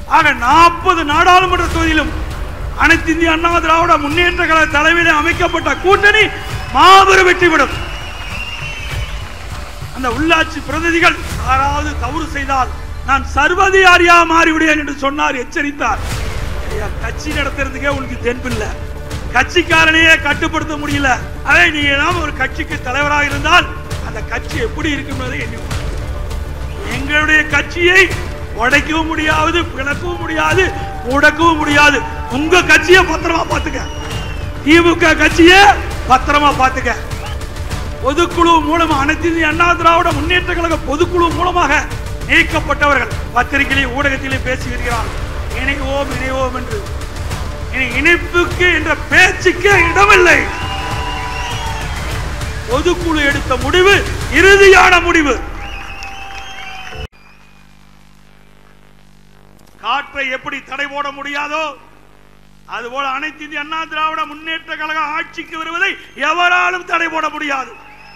ஆக நாற்பது நாடாளுமன்ற தொகுதியிலும் அனைத்து இந்திய அண்ணா திராவிட முன்னேற்ற கழக தலைமையில் அமைக்கப்பட்ட கூட்டணி மாபெரும் வெற்றி பெறும் அந்த உள்ளாட்சி பிரதிநிதிகள் யாராவது தவறு செய்தால் நான் சர்வதிகாரியா மாறிவிடுவேன் என்று சொன்னார் எச்சரித்தார் ஐயா, கட்சி நடத்துறதுக்கே உனக்கு தென்பில்லை கட்சிக்காரனையே கட்டுப்படுத்த முடியல அதே நீங்க தான் ஒரு கட்சிக்கு தலைவராக இருந்தால் அந்த கட்சி எப்படி இருக்கும் என்பதை எண்ணி பாருங்கள். எங்களுடைய கட்சியை உடைக்கவும் முடியாது பிளக்கவும் முடியாது முடக்கவும் முடியாது உங்க கட்சியை பத்திரமா பாத்துக்க திமுக கட்சியை பத்திரமா பாத்துக்க பொதுக்குழு மூலமாக அனைத்து இந்திய அண்ணா திராவிட முன்னேற்ற கழக பொதுக்குழு மூலமாக நீக்கப்பட்டவர்கள் பத்திரிகையிலே ஊடகத்திலே பேசி வருகிறார்கள் இணைவோம் இணைவோம் என்று இனி இணைப்புக்கு என்ற பேச்சுக்கு இடமில்லை பொதுக்குழு எடுத்த முடிவு இறுதியான முடிவு காற்றை எப்படி தடை போட முடியாதோ அதுபோல அனைத்து இந்திய அண்ணா திராவிட முன்னேற்ற கழக ஆட்சிக்கு வருவதை எவராலும் தடை போட முடியாது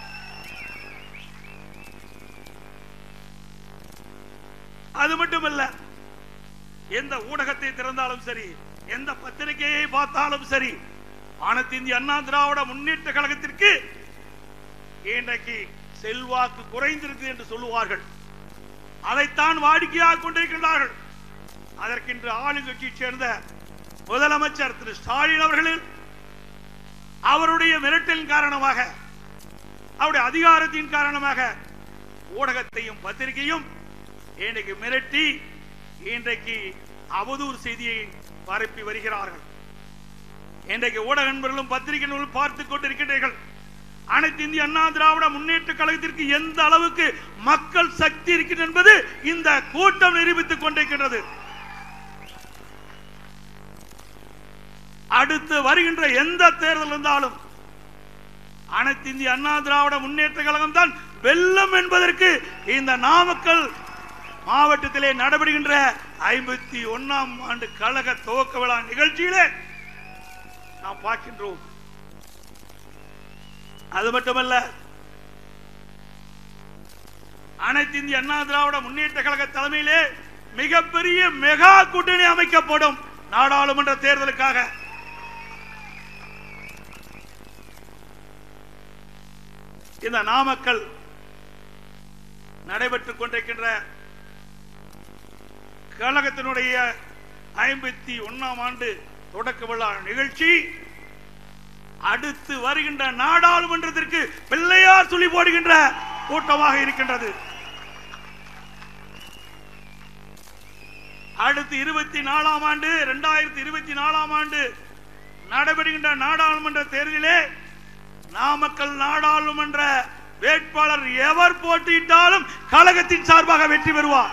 அது மட்டுமல்ல எந்த ஊடகத்தை திறந்தாலும் சரி எந்த பத்திரிகையை பார்த்தாலும் சரி அனைத்து இந்திய அண்ணா திராவிட முன்னேற்ற கழகத்திற்கு இன்றைக்கு செல்வாக்கு குறைந்திருக்கு என்று சொல்லுவார்கள் அதைத்தான் வாடிக்கையாக கொண்டிருக்கின்றார்கள் அதற்கென்று ஆளுங்கட்சியைச் சேர்ந்த முதலமைச்சர் திரு ஸ்டாலின் அவர்களில் அவருடைய மிரட்டலின் காரணமாக அவருடைய அதிகாரத்தின் காரணமாக ஊடகத்தையும் பத்திரிகையும் இன்றைக்கு மிரட்டி இன்றைக்கு அவதூறு செய்தியை பரப்பி வருகிறார்கள் இன்றைக்கு ஊடக நண்பர்களும் பத்திரிகை நூல் பார்த்துக் கொண்டிருக்கின்றீர்கள் அனைத்து இந்திய அண்ணா திராவிட முன்னேற்ற கழகத்திற்கு எந்த அளவுக்கு மக்கள் சக்தி இருக்கிறது என்பது இந்த கூட்டம் நிரூபித்துக் கொண்டிருக்கின்றது அடுத்து வருகின்ற எந்த தேர்தல் இருந்தாலும் அனைத்து இந்திய அண்ணா திராவிட முன்னேற்ற கழகம் தான் வெல்லும் என்பதற்கு இந்த நாமக்கல் மாவட்டத்திலே நடைபெறுகின்ற ஐம்பத்தி ஒன்னாம் ஆண்டு கழக துவக்க விழா நிகழ்ச்சியிலே நாம் பார்க்கின்றோம் அது மட்டுமல்ல அனைத்து இந்திய அண்ணா திராவிட முன்னேற்ற கழக தலைமையிலே மிகப்பெரிய மெகா கூட்டணி அமைக்கப்படும் நாடாளுமன்ற தேர்தலுக்காக இந்த நாமக்கல் நடைபெற்றுக் கொண்டிருக்கின்ற கழகத்தினுடைய ஐம்பத்தி ஒன்னாம் ஆண்டு தொடக்க விழா நிகழ்ச்சி அடுத்து வருகின்ற நாடாளுமன்றத்திற்கு பிள்ளையார் சொல்லி போடுகின்ற கூட்டமாக இருக்கின்றது அடுத்து இருபத்தி நாலாம் ஆண்டு இரண்டாயிரத்தி இருபத்தி நாலாம் ஆண்டு நடைபெறுகின்ற நாடாளுமன்ற தேர்தலிலே நாமக்கல் நாடாளுமன்ற வேட்பாளர் எவர் போட்டியிட்டாலும் கழகத்தின் சார்பாக வெற்றி பெறுவார்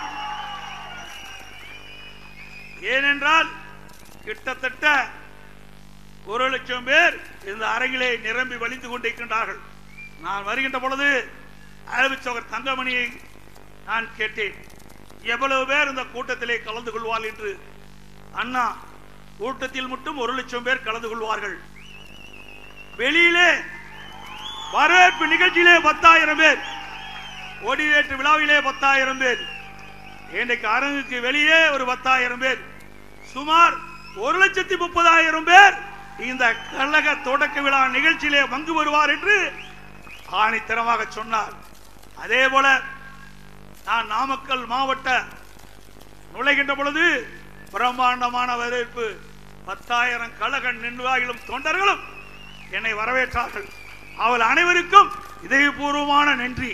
ஏனென்றால் கிட்டத்தட்ட ஒரு லட்சம் பேர் இந்த அரங்கிலே நிரம்பி வழிந்து கொண்டிருக்கின்றார்கள் நான் வருகின்ற பொழுது அறிவிச்சவர் தங்கமணியை நான் கேட்டேன் எவ்வளவு பேர் இந்த கூட்டத்திலே கலந்து கொள்வார் என்று அண்ணா கூட்டத்தில் மட்டும் ஒரு லட்சம் பேர் கலந்து கொள்வார்கள் வெளியிலே வரவேற்பு நிகழ்ச்சியிலே பத்தாயிரம் பேர் கொடியேற்று விழாவிலே பத்தாயிரம் பேர் இன்றைக்கு அரங்குக்கு வெளியே ஒரு பத்தாயிரம் பேர் சுமார் ஒரு லட்சத்தி முப்பதாயிரம் பேர் இந்த கழக தொடக்க விழா நிகழ்ச்சியிலே பங்கு வருவார் என்று ஆணித்தரமாக சொன்னார் அதே போல நான் நாமக்கல் மாவட்ட நுழைகின்ற பொழுது பிரம்மாண்டமான வரவேற்பு பத்தாயிரம் கழக நிர்வாகிகளும் தொண்டர்களும் என்னை வரவேற்றார்கள் அவள் அனைவருக்கும் இதயபூர்வமான நன்றி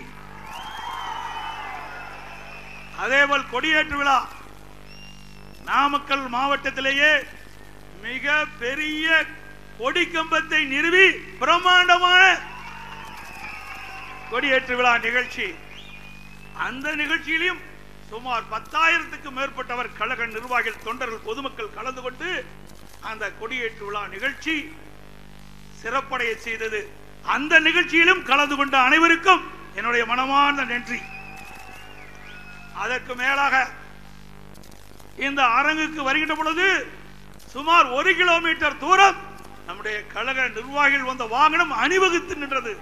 அதேபோல் கொடியேற்று விழா நாமக்கல் மாவட்டத்திலேயே மிக பெரிய கொடி கம்பத்தை நிறுவி பிரம்மாண்டமான கொடியேற்று விழா நிகழ்ச்சி அந்த நிகழ்ச்சியிலும் சுமார் பத்தாயிரத்துக்கும் மேற்பட்டவர் கழக நிர்வாகிகள் தொண்டர்கள் பொதுமக்கள் கலந்து கொண்டு அந்த கொடியேற்று விழா நிகழ்ச்சி சிறப்படைய செய்தது அந்த நிகழ்ச்சியிலும் கலந்து கொண்ட அனைவருக்கும் என்னுடைய மனமார்ந்த நன்றி அதற்கு மேலாக இந்த அரங்குக்கு வருகின்ற பொழுது சுமார் ஒரு கிலோமீட்டர் தூரம் நம்முடைய கழக நிர்வாகிகள் வந்த வாகனம் அணிவகுத்து நின்றது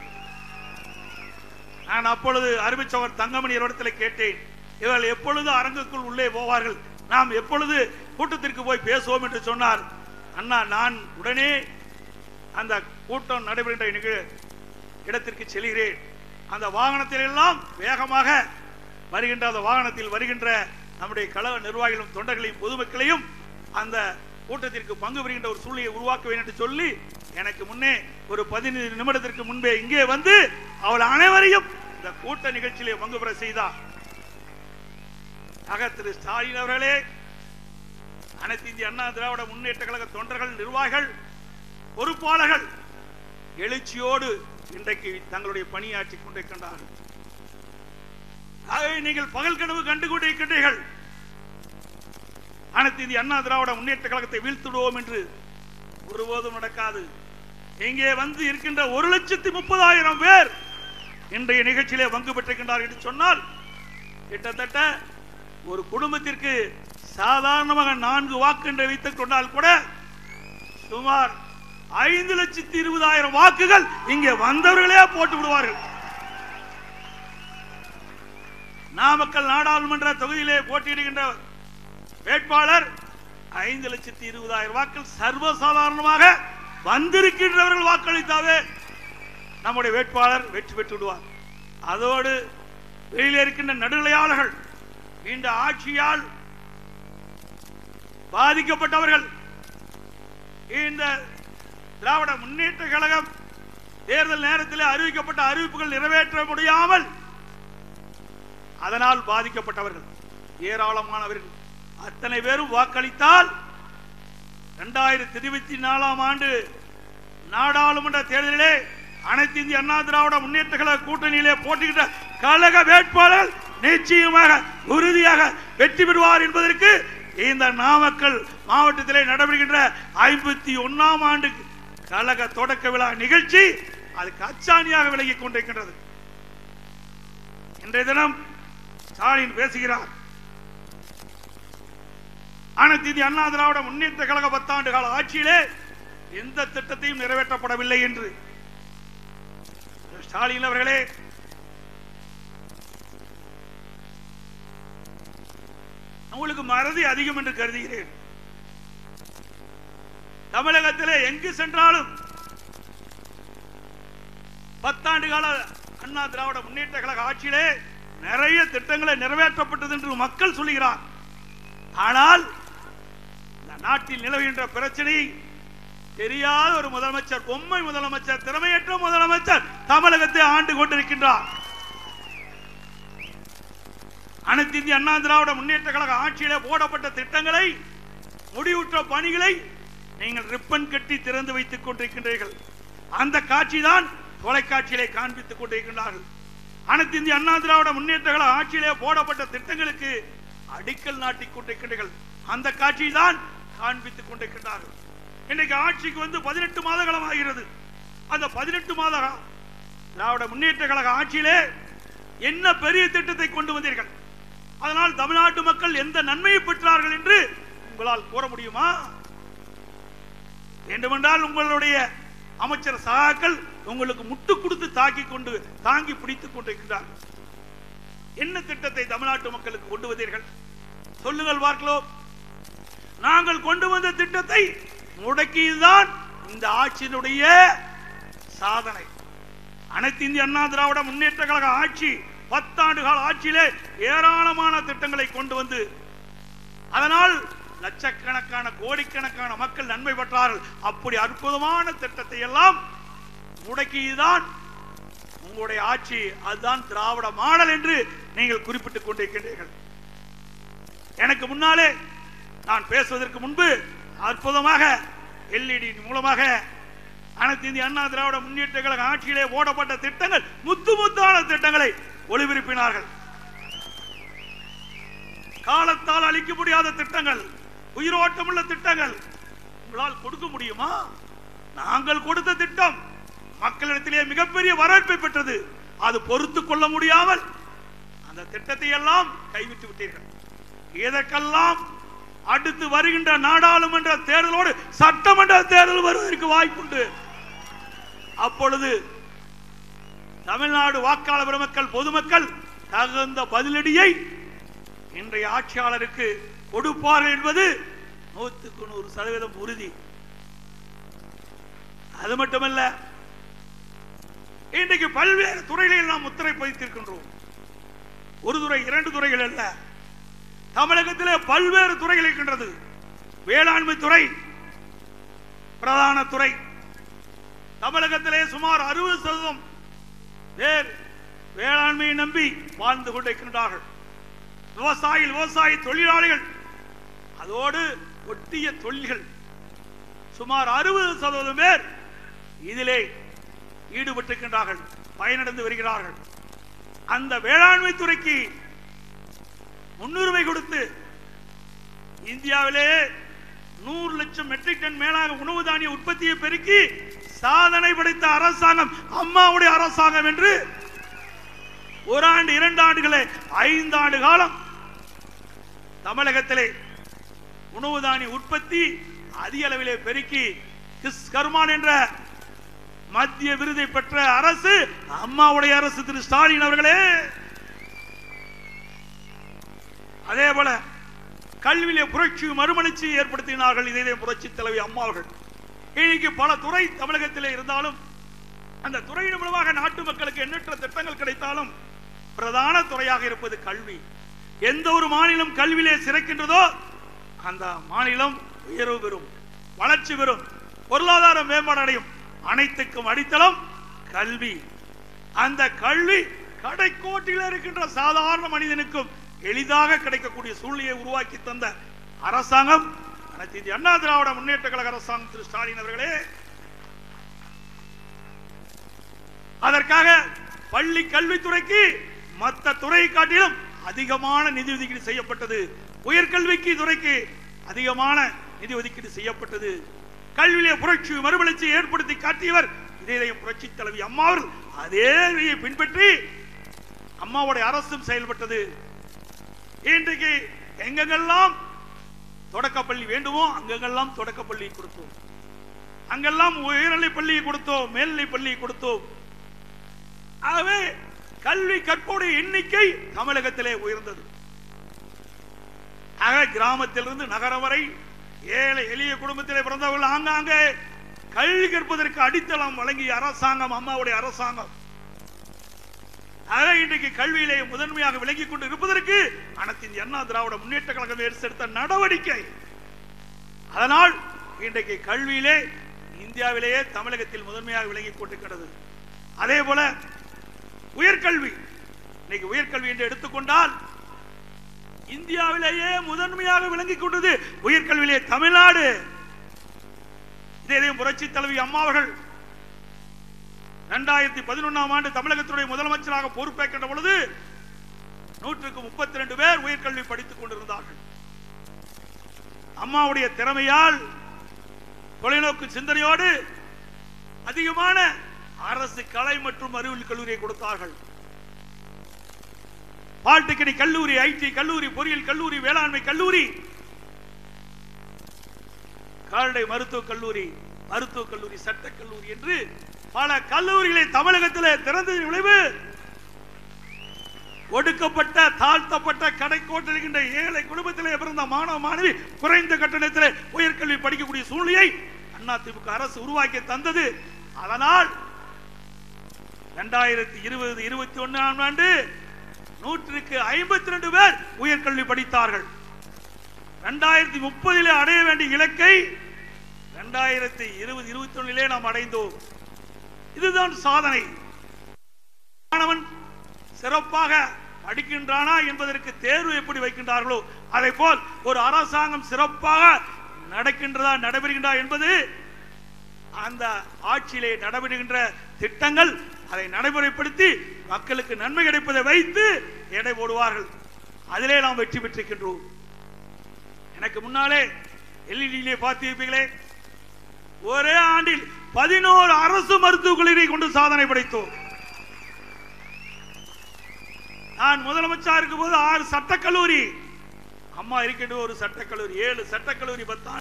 நான் அப்பொழுது அறிவிச்சவர் தங்கமணி இடத்துல கேட்டேன் இவர்கள் எப்பொழுது அரங்குக்குள் உள்ளே போவார்கள் நாம் எப்பொழுது கூட்டத்திற்கு போய் பேசுவோம் என்று சொன்னார் அண்ணா நான் உடனே அந்த கூட்டம் நடைபெறுகின்ற நிக- இடத்திற்கு செல்கிறேன் அந்த வாகனத்தில் எல்லாம் வேகமாக வருகின்ற அந்த வாகனத்தில் வருகின்ற நம்முடைய கழக நிர்வாகிகளும் தொண்டர்களையும் பொதுமக்களையும் அந்த கூட்டத்திற்கு பங்கு பெறுகின்ற ஒரு சூழ்நிலையை உருவாக்க வேண்டும் என்று சொல்லி எனக்கு முன்னே ஒரு பதினைந்து நிமிடத்திற்கு முன்பே இங்கே வந்து அவள் அனைவரையும் இந்த கூட்ட நிகழ்ச்சியிலே பங்கு பெற செய்தார் ஆக திரு ஸ்டாலின் அவர்களே அனைத்து இந்திய அண்ணா திராவிட முன்னேற்ற கழக தொண்டர்கள் நிர்வாகிகள் பொறுப்பாளர்கள் எழுச்சியோடு இன்றைக்கு தங்களுடைய பணியாற்றிக் கொண்டிருக்கின்றார்கள் ஆகவே நீங்கள் பகல் கனவு கண்டு கொண்டிருக்கின்றீர்கள் அனைத்து இந்திய அண்ணா திராவிட முன்னேற்ற கழகத்தை வீழ்த்திடுவோம் என்று ஒருபோதும் நடக்காது இங்கே வந்து இருக்கின்ற ஒரு லட்சத்தி முப்பதாயிரம் பேர் இன்றைய நிகழ்ச்சியிலே பங்கு பெற்றிருக்கின்றார்கள் என்று சொன்னால் கிட்டத்தட்ட ஒரு குடும்பத்திற்கு சாதாரணமாக நான்கு வாக்கு என்று வைத்துக் கொண்டால் கூட சுமார் ஐந்து லட்சத்தி இருபதாயிரம் வாக்குகள் இங்கே வந்தவர்களே போட்டு விடுவார்கள் நாமக்கல் நாடாளுமன்ற தொகுதியிலே போட்டியிடுகின்ற வேட்பாளர் ஐந்து லட்சத்தி இருபதாயிரம் வாக்கள் சர்வசாதாரணமாக வந்திருக்கின்றவர்கள் வாக்களித்தாவே நம்முடைய வேட்பாளர் வெற்றி பெற்று விடுவார் அதோடு வெளியிலே இருக்கின்ற நடுநிலையாளர்கள் இந்த ஆட்சியால் பாதிக்கப்பட்டவர்கள் இந்த திராவிட முன்னேற்ற கழகம் தேர்தல் நேரத்தில் அறிவிக்கப்பட்ட அறிவிப்புகள் நிறைவேற்ற முடியாமல் அதனால் பாதிக்கப்பட்டவர்கள் ஏராளமானவர்கள் அத்தனை பேரும் வாக்களித்தால் இரண்டாயிரத்தி இருபத்தி நாலாம் ஆண்டு நாடாளுமன்ற தேர்தலிலே அனைத்து இந்திய அண்ணா திராவிட முன்னேற்ற கழக கூட்டணியிலே போட்டியிட்ட கழக வேட்பாளர்கள் நிச்சயமாக உறுதியாக வெற்றி பெறுவார் என்பதற்கு இந்த நாமக்கல் மாவட்டத்திலே நடைபெறுகின்ற ஐம்பத்தி ஒன்னாம் ஆண்டு கழக தொடக்க விழா நிகழ்ச்சி அதுக்கு அச்சாணியாக விலகிக் கொண்டிருக்கின்றது இன்றைய தினம் ஸ்டாலின் பேசுகிறார் அனைத்து இந்திய அண்ணா திராவிட முன்னேற்ற கழக பத்தாண்டு கால ஆட்சியிலே எந்த திட்டத்தையும் நிறைவேற்றப்படவில்லை என்று ஸ்டாலின் அவர்களே உங்களுக்கு மறதி அதிகம் என்று கருதுகிறேன் தமிழகத்திலே எங்கு சென்றாலும் பத்தாண்டு கால அண்ணா திராவிட முன்னேற்ற கழக ஆட்சியிலே நிறைய திட்டங்களை நிறைவேற்றப்பட்டது என்று மக்கள் சொல்லுகிறார் ஆனால் இந்த நாட்டில் நிலவுகின்ற பிரச்சனை தெரியாத ஒரு முதலமைச்சர் பொம்மை முதலமைச்சர் திறமையற்ற முதலமைச்சர் தமிழகத்தை ஆண்டு கொண்டிருக்கின்றார் அனைத்து இந்திய அண்ணா திராவிட முன்னேற்ற கழக ஆட்சியிலே போடப்பட்ட திட்டங்களை முடிவுற்ற பணிகளை நீங்கள் ரிப்பன் கட்டி திறந்து வைத்துக் கொண்டிருக்கின்றீர்கள் அந்த காட்சி தான் தொலைக்காட்சியிலே காண்பித்துக் கொண்டிருக்கின்றார்கள் அனைத்து இந்திய அண்ணா திராவிட முன்னேற்ற கழக ஆட்சியிலே போடப்பட்ட திட்டங்களுக்கு அடிக்கல் நாட்டிக் கொண்டிருக்கின்றீர்கள் அந்த காட்சி தான் காண்பித்துக் கொண்டிருக்கின்றார்கள் இன்னைக்கு ஆட்சிக்கு வந்து பதினெட்டு மாத காலம் ஆகிறது அந்த பதினெட்டு மாத கா- திராவிட முன்னேற்ற கழக ஆட்சியிலே என்ன பெரிய திட்டத்தை கொண்டு வந்தீர்கள் அதனால் தமிழ்நாட்டு மக்கள் எந்த நன்மையை பெற்றார்கள் என்று உங்களால் கூற முடியுமா வேண்டுமென்றால் உங்களுடைய அமைச்சர் சகாக்கள் உங்களுக்கு முட்டு கொடுத்து தாக்கி கொண்டு தாங்கி பிடித்துக் கொண்டிருக்கிறார்கள் என்ன திட்டத்தை தமிழ்நாட்டு மக்களுக்கு கொண்டு வந்தீர்கள் சொல்லுங்கள் பார்க்கலாம் நாங்கள் கொண்டு வந்த திட்டத்தை முடக்கியதுதான் இந்த ஆட்சியினுடைய சாதனை அனைத்து இந்திய அண்ணா திராவிட முன்னேற்ற கழக ஆட்சி பத்தாண்டு கால ஆட்சியிலே ஏராளமான திட்டங்களை கொண்டு வந்து அதனால் லட்சக்கணக்கான கோடிக்கணக்கான மக்கள் நன்மை பெற்றார்கள் அப்படி அற்புதமான திட்டத்தை எல்லாம் முடக்கியதுதான் உங்களுடைய ஆட்சி அதுதான் திராவிட மாடல் என்று நீங்கள் குறிப்பிட்டுக் கொண்டிருக்கின்றீர்கள் எனக்கு முன்னாலே நான் பேசுவதற்கு முன்பு அற்புதமாக எல்இடி மூலமாக அனைத்து இந்திய அண்ணா திராவிட முன்னேற்ற கழக ஆட்சியிலே போடப்பட்ட திட்டங்கள் முத்து முத்தான திட்டங்களை ஒளிபரப்பினார்கள் காலத்தால் அளிக்க முடியாத திட்டங்கள் உயிரோட்டமுள்ள திட்டங்கள் உங்களால் கொடுக்க முடியுமா நாங்கள் கொடுத்த திட்டம் மக்களிடத்திலே மிகப்பெரிய வரவேற்பை பெற்றது அது பொறுத்துக் கொள்ள முடியாமல் அந்த திட்டத்தை எல்லாம் கைவிட்டு விட்டீர்கள் இதற்கெல்லாம் அடுத்து வருகின்ற நாடாளுமன்ற தேர்தலோடு சட்டமன்ற தேர்தல் வருவதற்கு வாய்ப்புண்டு அப்பொழுது தமிழ்நாடு வாக்காளர் பெருமக்கள் பொதுமக்கள் தகுந்த பதிலடியை இன்றைய ஆட்சியாளருக்கு கொடுப்பார்கள் என்பது நூற்றுக்கு நூறு சதவீதம் உறுதி அது மட்டுமல்ல இன்றைக்கு பல்வேறு துறைகளில் நாம் முத்திரை பதித்திருக்கின்றோம் ஒரு துறை இரண்டு துறைகள் அல்ல தமிழகத்திலே பல்வேறு துறைகள் இருக்கின்றது வேளாண்மை துறை பிரதான துறை தமிழகத்திலே சுமார் அறுபது சதவீதம் பேர் வேளாண்மையை நம்பி வாழ்ந்து கொண்டிருக்கின்றார்கள் விவசாயி விவசாய தொழிலாளிகள் அதோடு ஒட்டிய தொழில்கள் சுமார் அறுபது சதவீதம் பேர் இதிலே ஈடுபட்டிருக்கின்றார்கள் பயனடைந்து வருகிறார்கள் அந்த வேளாண்மை துறைக்கு முன்னுரிமை கொடுத்து இந்தியாவிலே நூறு லட்சம் மெட்ரிக் டன் மேலாக உணவு தானிய உற்பத்தியை பெருக்கி சாதனை படைத்த அரசாங்கம் அம்மாவுடைய அரசாங்கம் என்று ஒரு ஆண்டு இரண்டு ஆண்டுகளே ஐந்து ஆண்டு காலம் தமிழகத்திலே உணவு தானிய உற்பத்தி அதிக அளவிலே பெருக்கி கிஸ் கர்மான் என்ற மத்திய விருதை பெற்ற அரசு அம்மாவுடைய அரசு திரு ஸ்டாலின் அவர்களே அதே போல கல்வியிலே புரட்சி மறுமலர்ச்சி ஏற்படுத்தினார்கள் இதே புரட்சி தலைவி அம்மா அவர்கள் இன்னைக்கு பல துறை தமிழகத்திலே இருந்தாலும் அந்த துறையின் மூலமாக நாட்டு மக்களுக்கு எண்ணற்ற திட்டங்கள் கிடைத்தாலும் பிரதான துறையாக இருப்பது கல்வி எந்த ஒரு மாநிலம் கல்வியிலே சிறக்கின்றதோ அந்த மாநிலம் உயர்வு பெறும் வளர்ச்சி பெறும் பொருளாதார மேம்பாடு அடையும் அனைத்துக்கும் அடித்தளம் கல்வி அந்த கல்வி கடைக்கோட்டில் இருக்கின்ற சாதாரண மனிதனுக்கும் எளிதாக கிடைக்கக்கூடிய சூழ்நிலையை உருவாக்கி தந்த அரசாங்கம் அனைத்து இந்திய அண்ணா திராவிட முன்னேற்ற கழக அரசாங்கம் திரு ஸ்டாலின் அவர்களே அதற்காக பள்ளி கல்வித்துறைக்கு மற்ற துறையை காட்டிலும் அதிகமான நிதி ஒதுக்கீடு செய்யப்பட்டது உயர்கல்விக்கு துறைக்கு அதிகமான நிதி ஒதுக்கீடு செய்யப்பட்டது கல்வியிலே புரட்சி மறுமலர்ச்சியை ஏற்படுத்தி காட்டியவர் இதயம் புரட்சி தலைவி அம்மா அவர்கள் அதே வழியை பின்பற்றி அம்மாவுடைய அரசும் செயல்பட்டது இன்றைக்கு எங்கெங்கெல்லாம் தொடக்கப்பள்ளி வேண்டுமோ அங்கெங்கெல்லாம் தொடக்கப்பள்ளி கொடுத்தோம் அங்கெல்லாம் உயர்நிலை பள்ளியை கொடுத்தோம் மேல்நிலை பள்ளியை கொடுத்தோம் ஆகவே கல்வி கற்போடைய எண்ணிக்கை தமிழகத்திலே உயர்ந்தது ஆக கிராமத்திலிருந்து நகரம் வரை ஏழை எளிய குடும்பத்திலே பிறந்தவர்கள் ஆங்காங்கே கல்வி கற்பதற்கு அடித்தளம் வழங்கிய அரசாங்கம் அம்மாவுடைய அரசாங்கம் ஆக இன்றைக்கு கல்வியிலே முதன்மையாக விளங்கிக் கொண்டு இருப்பதற்கு அனைத்து இந்திய அண்ணா திராவிட முன்னேற்ற கழகம் எடுத்த நடவடிக்கை அதனால் இன்றைக்கு கல்வியிலே இந்தியாவிலேயே தமிழகத்தில் முதன்மையாக விளங்கிக் கொண்டிருக்கிறது அதே போல உயர்கல்வி இன்னைக்கு உயர்கல்வி என்று எடுத்துக்கொண்டால் இந்தியாவிலேயே முதன்மையாக விளங்கிக் கொண்டது உயர்கல்வியிலே தமிழ்நாடு இதே புரட்சி தலைவி அம்மா அவர்கள் இரண்டாயிரத்தி பதினொன்னாம் ஆண்டு தமிழகத்துடைய முதலமைச்சராக பொறுப்பேற்கின்ற பொழுது நூற்றுக்கு முப்பத்தி ரெண்டு பேர் உயர்கல்வி படித்துக் கொண்டிருந்தார்கள் அம்மாவுடைய திறமையால் தொலைநோக்கு சிந்தனையோடு அதிகமான அரசு கலை மற்றும் அறிவியல் கல்லூரியை கொடுத்தார்கள் பாலிடெக்னிக் கல்லூரி ஐடி கல்லூரி பொறியியல் கல்லூரி வேளாண்மை கல்லூரி கால்நடை மருத்துவக் கல்லூரி மருத்துவக் கல்லூரி சட்டக் கல்லூரி என்று பல கல்லூரிகளை தமிழகத்தில் திறந்ததின் விளைவு ஒடுக்கப்பட்ட தாழ்த்தப்பட்ட கடைக்கோட்டில் இருக்கின்ற ஏழை குடும்பத்திலே பிறந்த மாணவ மாணவி குறைந்த கட்டணத்திலே உயர்கல்வி படிக்கக்கூடிய சூழ்நிலையை அண்ணா திமுக அரசு உருவாக்கி தந்தது அதனால் இரண்டாயிரத்தி இருபது இருபத்தி ஒன்னாம் ஆண்டு நூற்றுக்கு ஐம்பத்தி ரெண்டு பேர் உயர்கல்வி படித்தார்கள் இரண்டாயிரத்தி முப்பதிலே அடைய வேண்டிய இலக்கை இரண்டாயிரத்தி இருபது இருபத்தி ஒன்னிலே நாம் அடைந்தோம் இதுதான் சாதனை மாணவன் சிறப்பாக படிக்கின்றானா என்பதற்கு தேர்வு எப்படி வைக்கின்றார்களோ அதை போல் ஒரு அரசாங்கம் சிறப்பாக நடக்கின்றதா நடைபெறுகின்றா என்பது அந்த ஆட்சியிலே நடைபெறுகின்ற திட்டங்கள் அதை நடைமுறைப்படுத்தி மக்களுக்கு நன்மை கிடைப்பதை வைத்து எடை போடுவார்கள் அதிலே நாம் வெற்றி பெற்றிருக்கின்றோம் எனக்கு முன்னாலே எல்இடியிலே பார்த்திருப்பீங்களே ஒரே ஆண்டில் பதினோரு அரசு மருத்துவக் கல்லூரியை கொண்டு சாதனை படைத்தோம் நான் முதலமைச்சா இருக்கும் போது ஆறு சட்டக்கல்லூரி அம்மா இருக்கின்ற ஒரு சட்டக்கல்லூரி ஏழு சட்டக்கல்லூரி பத்தான்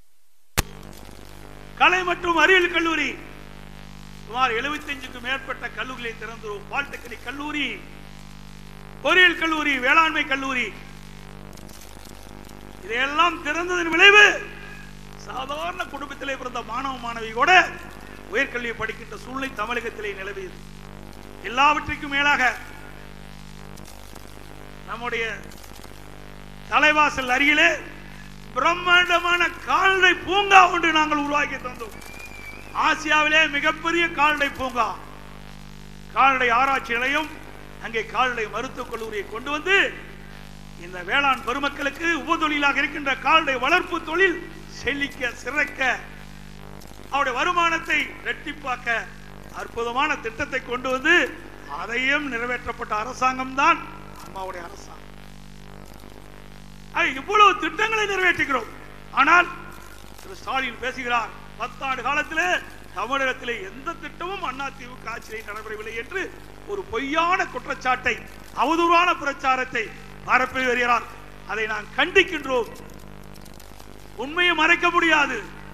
கலை மற்றும் அறிவியல் கல்லூரி சுமார் 75க்கும் மேற்பட்ட கல்லூரிகளை திறந்தோம் பாலிடெக்னிக் கல்லூரி பொறியியல் கல்லூரி வேளாண்மை கல்லூரி இதையெல்லாம் திறந்ததன் விளைவு சாதாரண குடும்பத்திலே பிறந்த மாணவ மாணவி கூட உயர்கல்வியை படிக்கின்ற சூழ்நிலை தமிழகத்திலே நிலவியது எல்லாவற்றிற்கும் மேலாக நம்முடைய தலைவாசல் அருகிலே பிரம்மாண்டமான கால்நடை பூங்கா ஒன்று நாங்கள் உருவாக்கி தந்தோம் ஆசியாவிலே மிகப்பெரிய கால்நடை பூங்கா கால்நடை ஆராய்ச்சி நிலையம் அங்கே கால்நடை மருத்துவக் கல்லூரியை கொண்டு வந்து இந்த வேளாண் பெருமக்களுக்கு உபதொழிலாக இருக்கின்ற கால்நடை வளர்ப்பு தொழில் செழிக்க சிறக்க அவருடைய வருமானத்தை இரட்டிப்பாக்க அற்புதமான திட்டத்தை கொண்டு வந்து அதையும் நிறைவேற்றப்பட்ட அரசாங்கம் தான் அம்மாவுடைய அரசாங்கம் ஆக, இவ்வளவு திட்டங்களை நிறைவேற்றுகிறோம் ஆனால் திரு ஸ்டாலின் பேசுகிறார் பத்தாண்டு காலத்திலே தமிழகத்திலே எந்த திட்டமும் அதிமுக ஆட்சியை நடைபெறவில்லை என்று ஒரு பொய்யான குற்றச்சாட்டை அவதூறான பிரச்சாரத்தை பரப்பி வருகிறார் அதை நான் கண்டிக்கின்றோம் உண்மையை மறைக்க முடியாது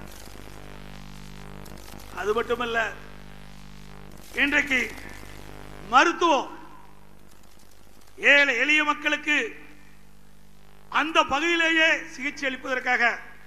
அது மட்டுமல்ல இன்றைக்கு மருத்துவம் ஏழை எளிய மக்களுக்கு அந்த பகுதியிலேயே சிகிச்சை அளிப்பதற்காக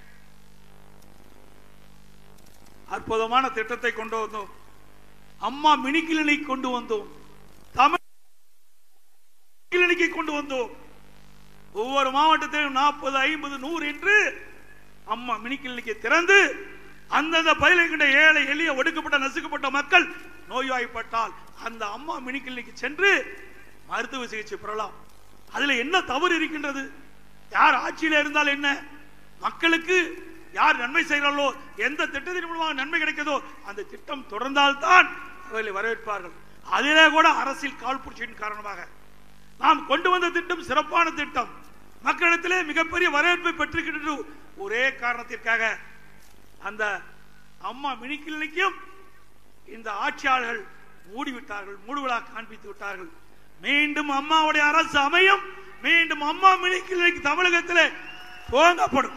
அற்புதமான திட்டத்தை கொண்டு வந்தோம் அம்மா மினி கிளினிக் கொண்டு வந்தோம் தமிழ் கிளினிக்கை கொண்டு வந்தோம் ஒவ்வொரு மாவட்டத்திலும் நாற்பது ஐம்பது நூறு என்று அம்மா மினி கிளினிக்கை திறந்து அந்தந்த பகுதியில் இருக்கின்ற ஏழை எளிய ஒடுக்கப்பட்ட நசுக்கப்பட்ட மக்கள் நோய்வாய்ப்பட்டால் அந்த அம்மா மினி கிளினிக்கு சென்று மருத்துவ சிகிச்சை பெறலாம் அதுல என்ன தவறு இருக்கின்றது யார் ஆட்சியில் இருந்தால் என்ன மக்களுக்கு யார் நன்மை செய்கிறார்களோ எந்த திட்டத்தின் மூலமாக நன்மை கிடைக்கிறதோ அந்த திட்டம் தொடர்ந்தால்தான் அவர்களை வரவேற்பார்கள் அதிலே கூட அரசியல் காழ்ப்புணர்ச்சியின் காரணமாக நாம் கொண்டு வந்த திட்டம் சிறப்பான திட்டம் மக்களிடத்திலே மிகப்பெரிய வரவேற்பை பெற்றிருக்கின்ற ஒரே காரணத்திற்காக அந்த அம்மா மினி கிளினிக்கும் இந்த ஆட்சியாளர்கள் மூடிவிட்டார்கள் மூடுவிழா காண்பித்து விட்டார்கள் மீண்டும் அம்மாவுடைய அரசு அமையும் மீண்டும் அம்மா மினி கிளினிக் தமிழகத்திலே துவங்கப்படும்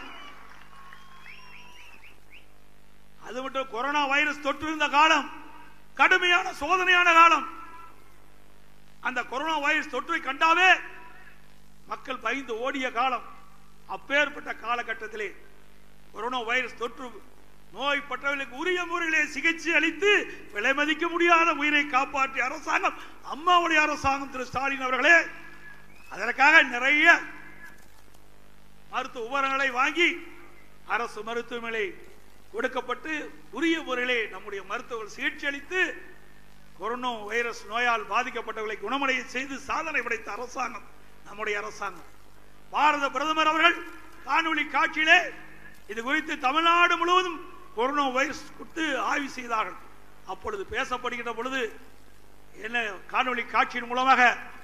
அது மட்டும் கொரோனா வைரஸ் தொற்று இருந்த காலம் கடுமையான சோதனையான காலம் அந்த கொரோனா வைரஸ் தொற்றை கண்டாவே மக்கள் பயந்து ஓடிய காலம் அப்பேற்பட்ட காலகட்டத்திலே கொரோனா வைரஸ் தொற்று நோய்பட்டவர்களுக்கு உரிய முறையிலே சிகிச்சை அளித்து விலை மதிக்க முடியாத உயிரை காப்பாற்றிய அரசாங்கம் அம்மாவுடைய அரசாங்கம் திரு ஸ்டாலின் அவர்களே அதற்காக நிறைய மருத்துவ உபகரணங்களை வாங்கி அரசு மருத்துவமனை கொடுக்கப்பட்டு உரிய முறையிலே நம்முடைய மருத்துவர்கள் சிகிச்சை அளித்து கொரோனா வைரஸ் நோயால் பாதிக்கப்பட்டவர்களை குணமடைய செய்து சாதனை படைத்த அரசாங்கம் நம்முடைய அரசாங்கம் பாரத பிரதமர் அவர்கள் காணொளி காட்சியிலே இது குறித்து தமிழ்நாடு முழுவதும் கொரோனா வைரஸ் குறித்து ஆய்வு செய்தார்கள் அப்பொழுது பேசப்படுகின்ற பொழுது என்ன காணொளி காட்சியின் மூலமாக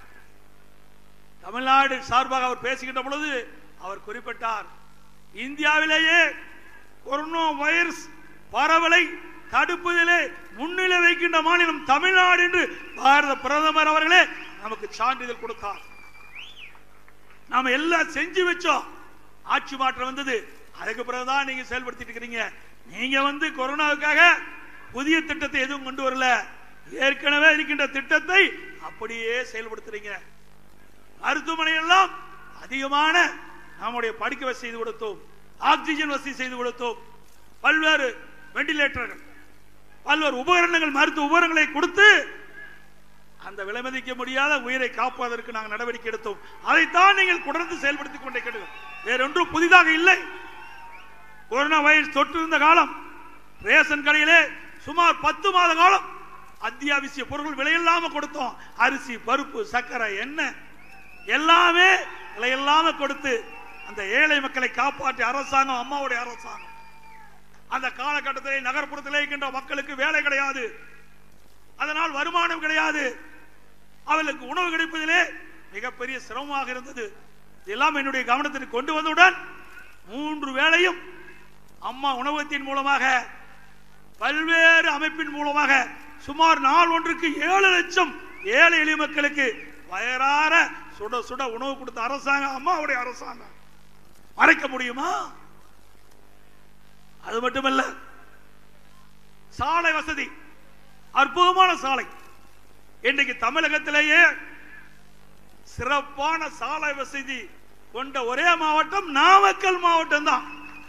தமிழ்நாடு சார்பாக அவர் பேசுகின்ற பொழுது அவர் குறிப்பிட்டார் இந்தியாவிலேயே கொரோனா வைரஸ் பரவலை தடுப்பதிலே முன்னிலை வைக்கின்ற மாநிலம் தமிழ்நாடு என்று பாரத பிரதமர் அவர்களே நமக்கு சான்றிதழ் கொடுத்தார் நாம எல்லாம் செஞ்சு வச்சோம் ஆட்சி மாற்றம் வந்தது அதுக்கு பிறகுதான் நீங்க செயல்படுத்திட்டு இருக்கிறீங்க நீங்க வந்து கொரோனாவுக்காக புதிய திட்டத்தை எதுவும் கொண்டு வரல ஏற்கனவே இருக்கின்ற திட்டத்தை அப்படியே செயல்படுத்துறீங்க மருத்துவமனை எல்லாம் அதிகமான நம்முடைய படுக்கை வசதி செய்து கொடுத்தோம் ஆக்சிஜன் வசதி செய்து கொடுத்தோம் பல்வேறு வெண்டிலேட்டர்கள் பல்வேறு உபகரணங்கள் மருத்துவ உபகரணங்களை கொடுத்து அந்த விலைமதிக்க முடியாத உயிரை காப்பதற்கு நாங்கள் நடவடிக்கை எடுத்தோம் அதைத்தான் நீங்கள் தொடர்ந்து செயல்படுத்திக் கொண்டே கேடுங்கள் வேறொன்றும் புதிதாக இல்லை கொரோனா வைரஸ் தொற்று இருந்த காலம் ரேஷன் கடையிலே சுமார் பத்து மாத காலம் அத்தியாவசிய பொருட்கள் விலையில்லாம கொடுத்தோம் அரிசி பருப்பு சர்க்கரை எண்ணெய் எல்லாமே விலையில்லாம கொடுத்து அந்த ஏழை மக்களை காப்பாற்றிய அரசாங்கம் அம்மாவுடைய அரசாங்கம் அந்த காலகட்டத்திலே நகர்ப்புறத்திலே இருக்கின்ற மக்களுக்கு வேலை கிடையாது அதனால் வருமானம் கிடையாது அவர்களுக்கு உணவு கிடைப்பதிலே மிகப்பெரிய சிரமமாக இருந்தது இதெல்லாம் என்னுடைய கவனத்திற்கு கொண்டு வந்தவுடன் மூன்று வேளையும் அம்மா உணவகத்தின் மூலமாக பல்வேறு அமைப்பின் மூலமாக சுமார் நாள் ஒன்றுக்கு ஏழு லட்சம் ஏழை எளிய மக்களுக்கு வயறார சுட சுட உணவு கொடுத்த அரசாங்கம் அம்மாவுடைய அரசாங்கம் மறைக்க முடியுமா அது மட்டுமல்ல சாலை வசதி அற்புதமான சாலை இன்றைக்கு தமிழகத்திலேயே சிறப்பான சாலை வசதி கொண்ட ஒரே மாவட்டம் நாமக்கல் மாவட்டம் தான்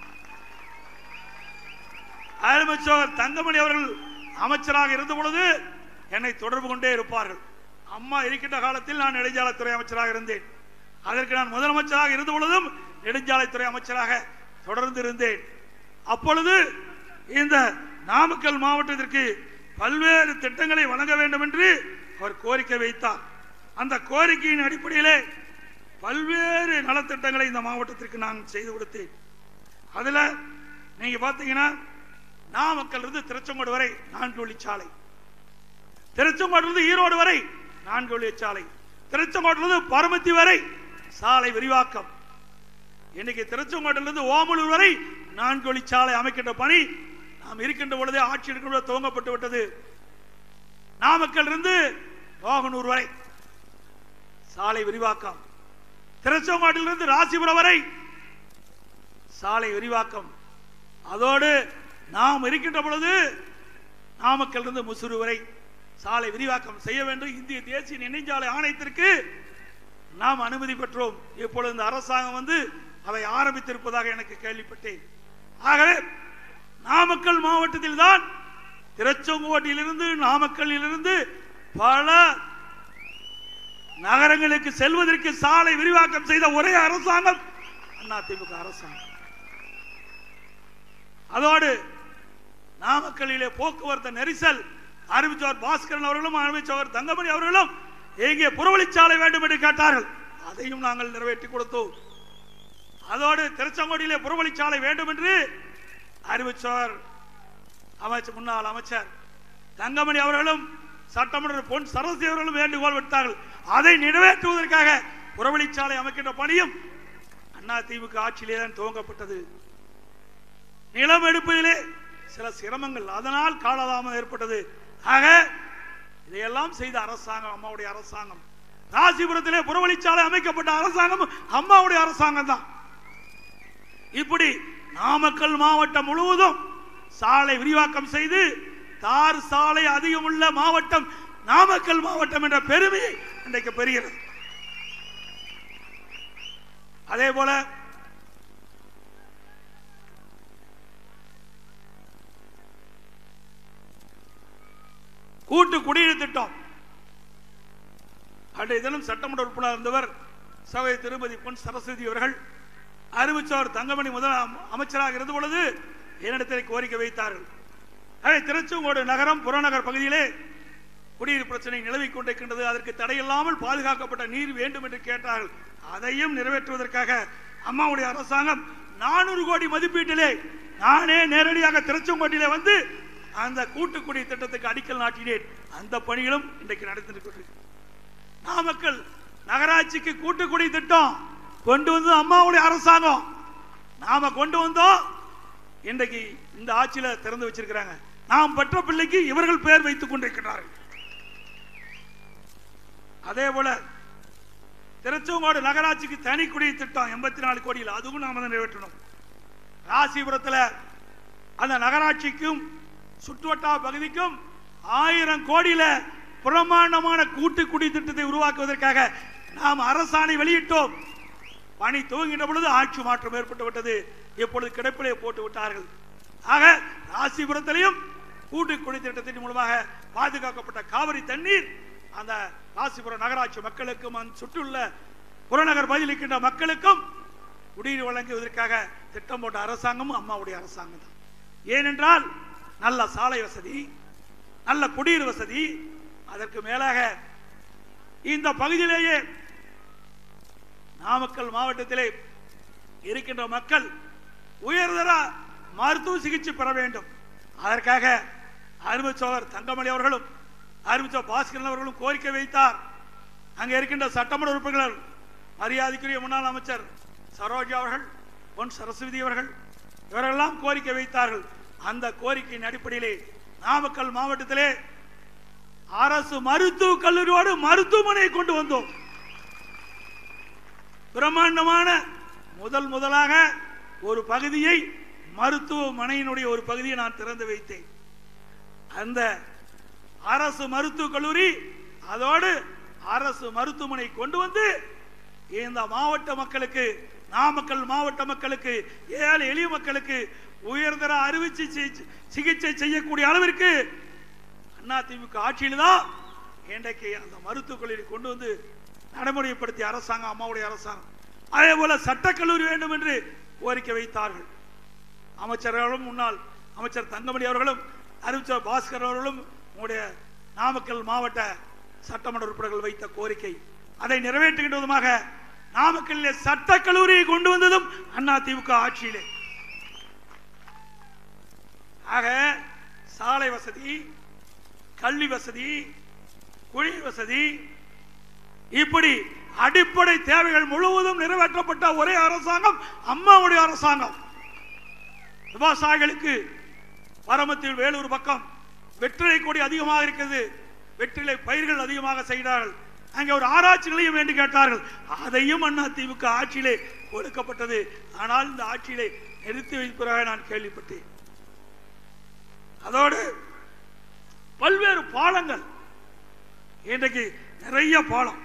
அமைச்சர் தங்கமணி அவர்கள் அமைச்சராக இருந்த பொழுது என்னை தொடர்பு கொண்டே இருப்பார்கள் அம்மா இருக்கின்ற காலத்தில் நான் நெடுஞ்சாலைத்துறை அமைச்சராக இருந்தேன் அதற்கு நான் முதலமைச்சராக இருந்த பொழுதும் நெடுஞ்சாலைத்துறை அமைச்சராக தொடர்ந்து இருந்தேன் அப்பொழுது இந்த நாமக்கல் மாவட்டத்திற்கு பல்வேறு திட்டங்களை வழங்க வேண்டும் என்று அவர் கோரிக்கை வைத்தார் அந்த கோரிக்கையின் அடிப்படையிலே பல்வேறு நலத்திட்டங்களை இந்த மாவட்டத்திற்கு நான் செய்து கொடுத்தேன் அதுல நீங்க பாத்தீங்கன்னா நாமக்கல் இருந்து திருச்செங்கோடு வரை நான்கு வழிச்சாலை திருச்செங்கோடு இருந்து ஈரோடு வரை நான்கு வழிச்சாலை திருச்செங்கோட்டிலிருந்து பரமத்தி வரை சாலை விரிவாக்கம் இன்னைக்கு திருச்செங்கோட்டிலிருந்து ஓமலூர் வரை நான்கு வழிச்சாலை அமைக்கின்ற பணி நாம் இருக்கின்ற பொழுதே ஆட்சி இருக்கின்ற பொழுது துவங்கப்பட்டு விட்டது நாமக்கல் இருந்து மோகனூர் வரை சாலை விரிவாக்கம் திருச்செங்கோட்டிலிருந்து ராசிபுரம் வரை சாலை விரிவாக்கம் அதோடு நாம் இருக்கின்ற பொழுது நாமக்கல் இருந்து முசூரு வரை சாலை விரிவாக்கம் செய்ய வேண்டும் இந்திய தேசிய நெடுஞ்சாலை ஆணையத்திற்கு நாம் அனுமதி பெற்றோம் இப்பொழுது இந்த அரசாங்கம் வந்து அதை ஆரம்பித்திருப்பதாக எனக்கு கேள்விப்பட்டேன் ஆகவே நாமக்கல் மாவட்டத்தில் தான் திருச்செங்கோட்டிலிருந்து நாமக்கல்லிலிருந்து பல நகரங்களுக்கு செல்வதற்கு சாலை விரிவாக்கம் செய்த ஒரே அரசாங்கம் அதிமுக அரசாங்கம் அதோடு நாமக்கல்லிலே போக்குவரத்து நெரிசல் அறிவிச்சவர் பாஸ்கரன் அவர்களும் அறிவிச்சவர் தங்கமணி அவர்களும் எங்கே புறவழிச்சாலை வேண்டும் என்று கேட்டார்கள் அதையும் நாங்கள் நிறைவேற்றி கொடுத்தோம் அதோடு திருச்செங்கோடியிலே புறவழிச்சாலை வேண்டும் என்று அறிவிச்சவர் அமைச்சர் முன்னாள் அமைச்சர் தங்கமணி அவர்களும் சட்டமன்ற பொன் சரஸ்வதி அவர்களும் வேண்டுகோள் விடுத்தார்கள் அதை நிறைவேற்றுவதற்காக புறவழிச்சாலை அமைக்கின்ற பணியும் அண்ணா திமுக ஆட்சியிலே தான் துவங்கப்பட்டது நிலம் எடுப்பதிலே சில சிரமங்கள் அதனால் காலதாமதம் ஏற்பட்டது ஆக இதையெல்லாம் செய்த அரசாங்கம் அம்மாவுடைய அரசாங்கம் ராசிபுரத்திலே புறவழிச்சாலை அமைக்கப்பட்ட அரசாங்கம் அம்மாவுடைய அரசாங்கம் தான் இப்படி நாமக்கல் மாவட்டம் முழுவதும் சாலை விரிவாக்கம் செய்து தார் சாலை அதிகமுள்ள மாவட்டம் நாமக்கல் மாவட்டம் என்ற பெருமையை இன்றைக்கு பெறுகிறது அதே போல கூட்டு குடிநீர் திட்டம் அன்றைய தினம் சட்டமன்ற உறுப்பினர் இருந்தவர் சகோதரி திருமதி பொன் சரஸ்வதி அவர்கள் அறிவிச்சவர் தங்கமணி முதல் அம- அமைச்சராக இருந்த பொழுது என்னிடத்தில் கோரிக்கை வைத்தார்கள் அதே திருச்செங்கோடு நகரம் புறநகர் பகுதியிலே குடிநீர் பிரச்சனை நிலவிக் கொண்டிருக்கின்றது அதற்கு தடையில்லாமல் பாதுகாக்கப்பட்ட நீர் வேண்டும் என்று கேட்டார்கள் அதையும் நிறைவேற்றுவதற்காக அம்மாவுடைய அரசாங்கம் நானூறு கோடி மதிப்பீட்டிலே நானே நேரடியாக திருச்செங்கோட்டிலே வந்து அந்த கூட்டுக்குடி திட்டத்துக்கு அடிக்கல் நாட்டினேன் அந்த பணிகளும் இன்றைக்கு நடந்துட்டு கொண்டிருக்கு நாமக்கல் நகராட்சிக்கு கூட்டுக்குடி திட்டம் கொண்டு வந்தது அம்மாவுடைய அரசாங்கம் நாம கொண்டு வந்தோம் இன்றைக்கு இந்த ஆட்சியில திறந்து வச்சிருக்கிறாங்க நாம் பெற்ற பிள்ளைக்கு இவர்கள் பெயர் வைத்துக் கொண்டிருக்கிறார்கள் அதே போல திருச்செங்கோடு நகராட்சிக்கு தனி குடிநீர் திட்டம் எண்பத்தி நாலு கோடியில் அதுவும் நாம தான் நிறைவேற்றணும் ராசிபுரத்துல அந்த நகராட்சிக்கும் சுற்றுவட்டார பகுதிக்கும் ஆயிரம் கோடியில பிரமாண்டமான கூட்டு குடி திட்டத்தை உருவாக்குவதற்காக நாம் அரசாணை வெளியிட்டோம் பணி துவங்கின்ற பொழுது ஆட்சி மாற்றம் ஏற்பட்டு விட்டது இப்பொழுது கிடப்பிலே போட்டு விட்டார்கள் ஆக ராசிபுரத்திலையும் கூட்டு குடி திட்டத்தின் மூலமாக பாதுகாக்கப்பட்ட காவிரி தண்ணீர் அந்த ராசிபுரம் நகராட்சி மக்களுக்கும் அந்த சுற்றியுள்ள புறநகர் பகுதியில் இருக்கின்ற மக்களுக்கும் குடிநீர் வழங்குவதற்காக திட்டம் போட்ட அரசாங்கமும் அம்மாவுடைய அரசாங்கம் தான் ஏனென்றால் நல்ல சாலை வசதி நல்ல குடிநீர் வசதி அதற்கு மேலாக இந்த பகுதியிலேயே நாமக்கல் மாவட்டத்திலே இருக்கின்ற மக்கள் உயர்தர மருத்துவ சிகிச்சை பெற வேண்டும் அதற்காக அருமைச்சோவர் தங்கமணி அவர்களும் அருமைச்சோர் பாஸ்கரன் அவர்களும் கோரிக்கை வைத்தார் அங்கே இருக்கின்ற சட்டமன்ற உறுப்பினர்கள் மரியாதைக்குரிய முன்னாள் அமைச்சர் சரோஜா அவர்கள் பொன் சரஸ்வதி அவர்கள் இவரெல்லாம் கோரிக்கை வைத்தார்கள் அந்த கோரிக்கையின் அடிப்படையிலே நாமக்கல் மாவட்டத்திலே அரசு மருத்துவக் கல்லூரியோடு மருத்துவமனை கொண்டு வந்தோம் பிரம்மாண்டமான முதல் முதலாக ஒரு பகுதியை மருத்துவமனையினுடைய ஒரு பகுதியை நான் திறந்து வைத்தேன் அந்த அரசு மருத்துவக் கல்லூரி அதோடு அரசு மருத்துவமனை கொண்டு வந்து இந்த மாவட்ட மக்களுக்கு நாமக்கல் மாவட்ட மக்களுக்கு ஏழை எளிய மக்களுக்கு உயர்தர அறுவை சிகிச்சை சிகிச்சை செய்யக்கூடிய அளவிற்கு அதிமுக ஆட்சியில் தான் இன்றைக்கு அந்த மருத்துவக் கல்லூரி கொண்டு வந்து நடைமுறைப்படுத்திய அரசாங்கம் அம்மாவுடைய அரசாங்கம் அதே போல சட்டக்கல்லூரி வேண்டும் என்று கோரிக்கை வைத்தார்கள் அமைச்சர்களும் முன்னாள் அமைச்சர் தங்கமணி அவர்களும் அறிவிச்சர் பாஸ்கர் அவர்களும் உங்களுடைய நாமக்கல் மாவட்ட சட்டமன்ற உறுப்பினர்கள் வைத்த கோரிக்கை அதை நிறைவேற்றுகின்ற விதமாக நாமக்கல்லில் சட்டக் கல்லூரியை கொண்டு வந்ததும் அண்ணா திமுக ஆட்சியிலே ஆக சாலை வசதி கல்வி வசதி குழி வசதி இப்படி அடிப்படை தேவைகள் முழுவதும் நிறைவேற்றப்பட்ட ஒரே அரசாங்கம் அம்மாவுடைய அரசாங்கம் விவசாயிகளுக்கு பரமத்தில் வேலூர் பக்கம் வெற்றிலை கொடி அதிகமாக இருக்கிறது வெற்றிலை பயிர்கள் அதிகமாக செய்கிறார்கள் அங்கே ஒரு ஆராய்ச்சி நிலையம் வேண்டி கேட்டார்கள் அதையும் அண்ணா திமுக ஆட்சியிலே கொடுக்கப்பட்டது ஆனால் இந்த ஆட்சியிலே நிறுத்தி வைப்பதாக நான் கேள்விப்பட்டேன் அதோடு பல்வேறு பாலங்கள் இன்றைக்கு நிறைய பாலம்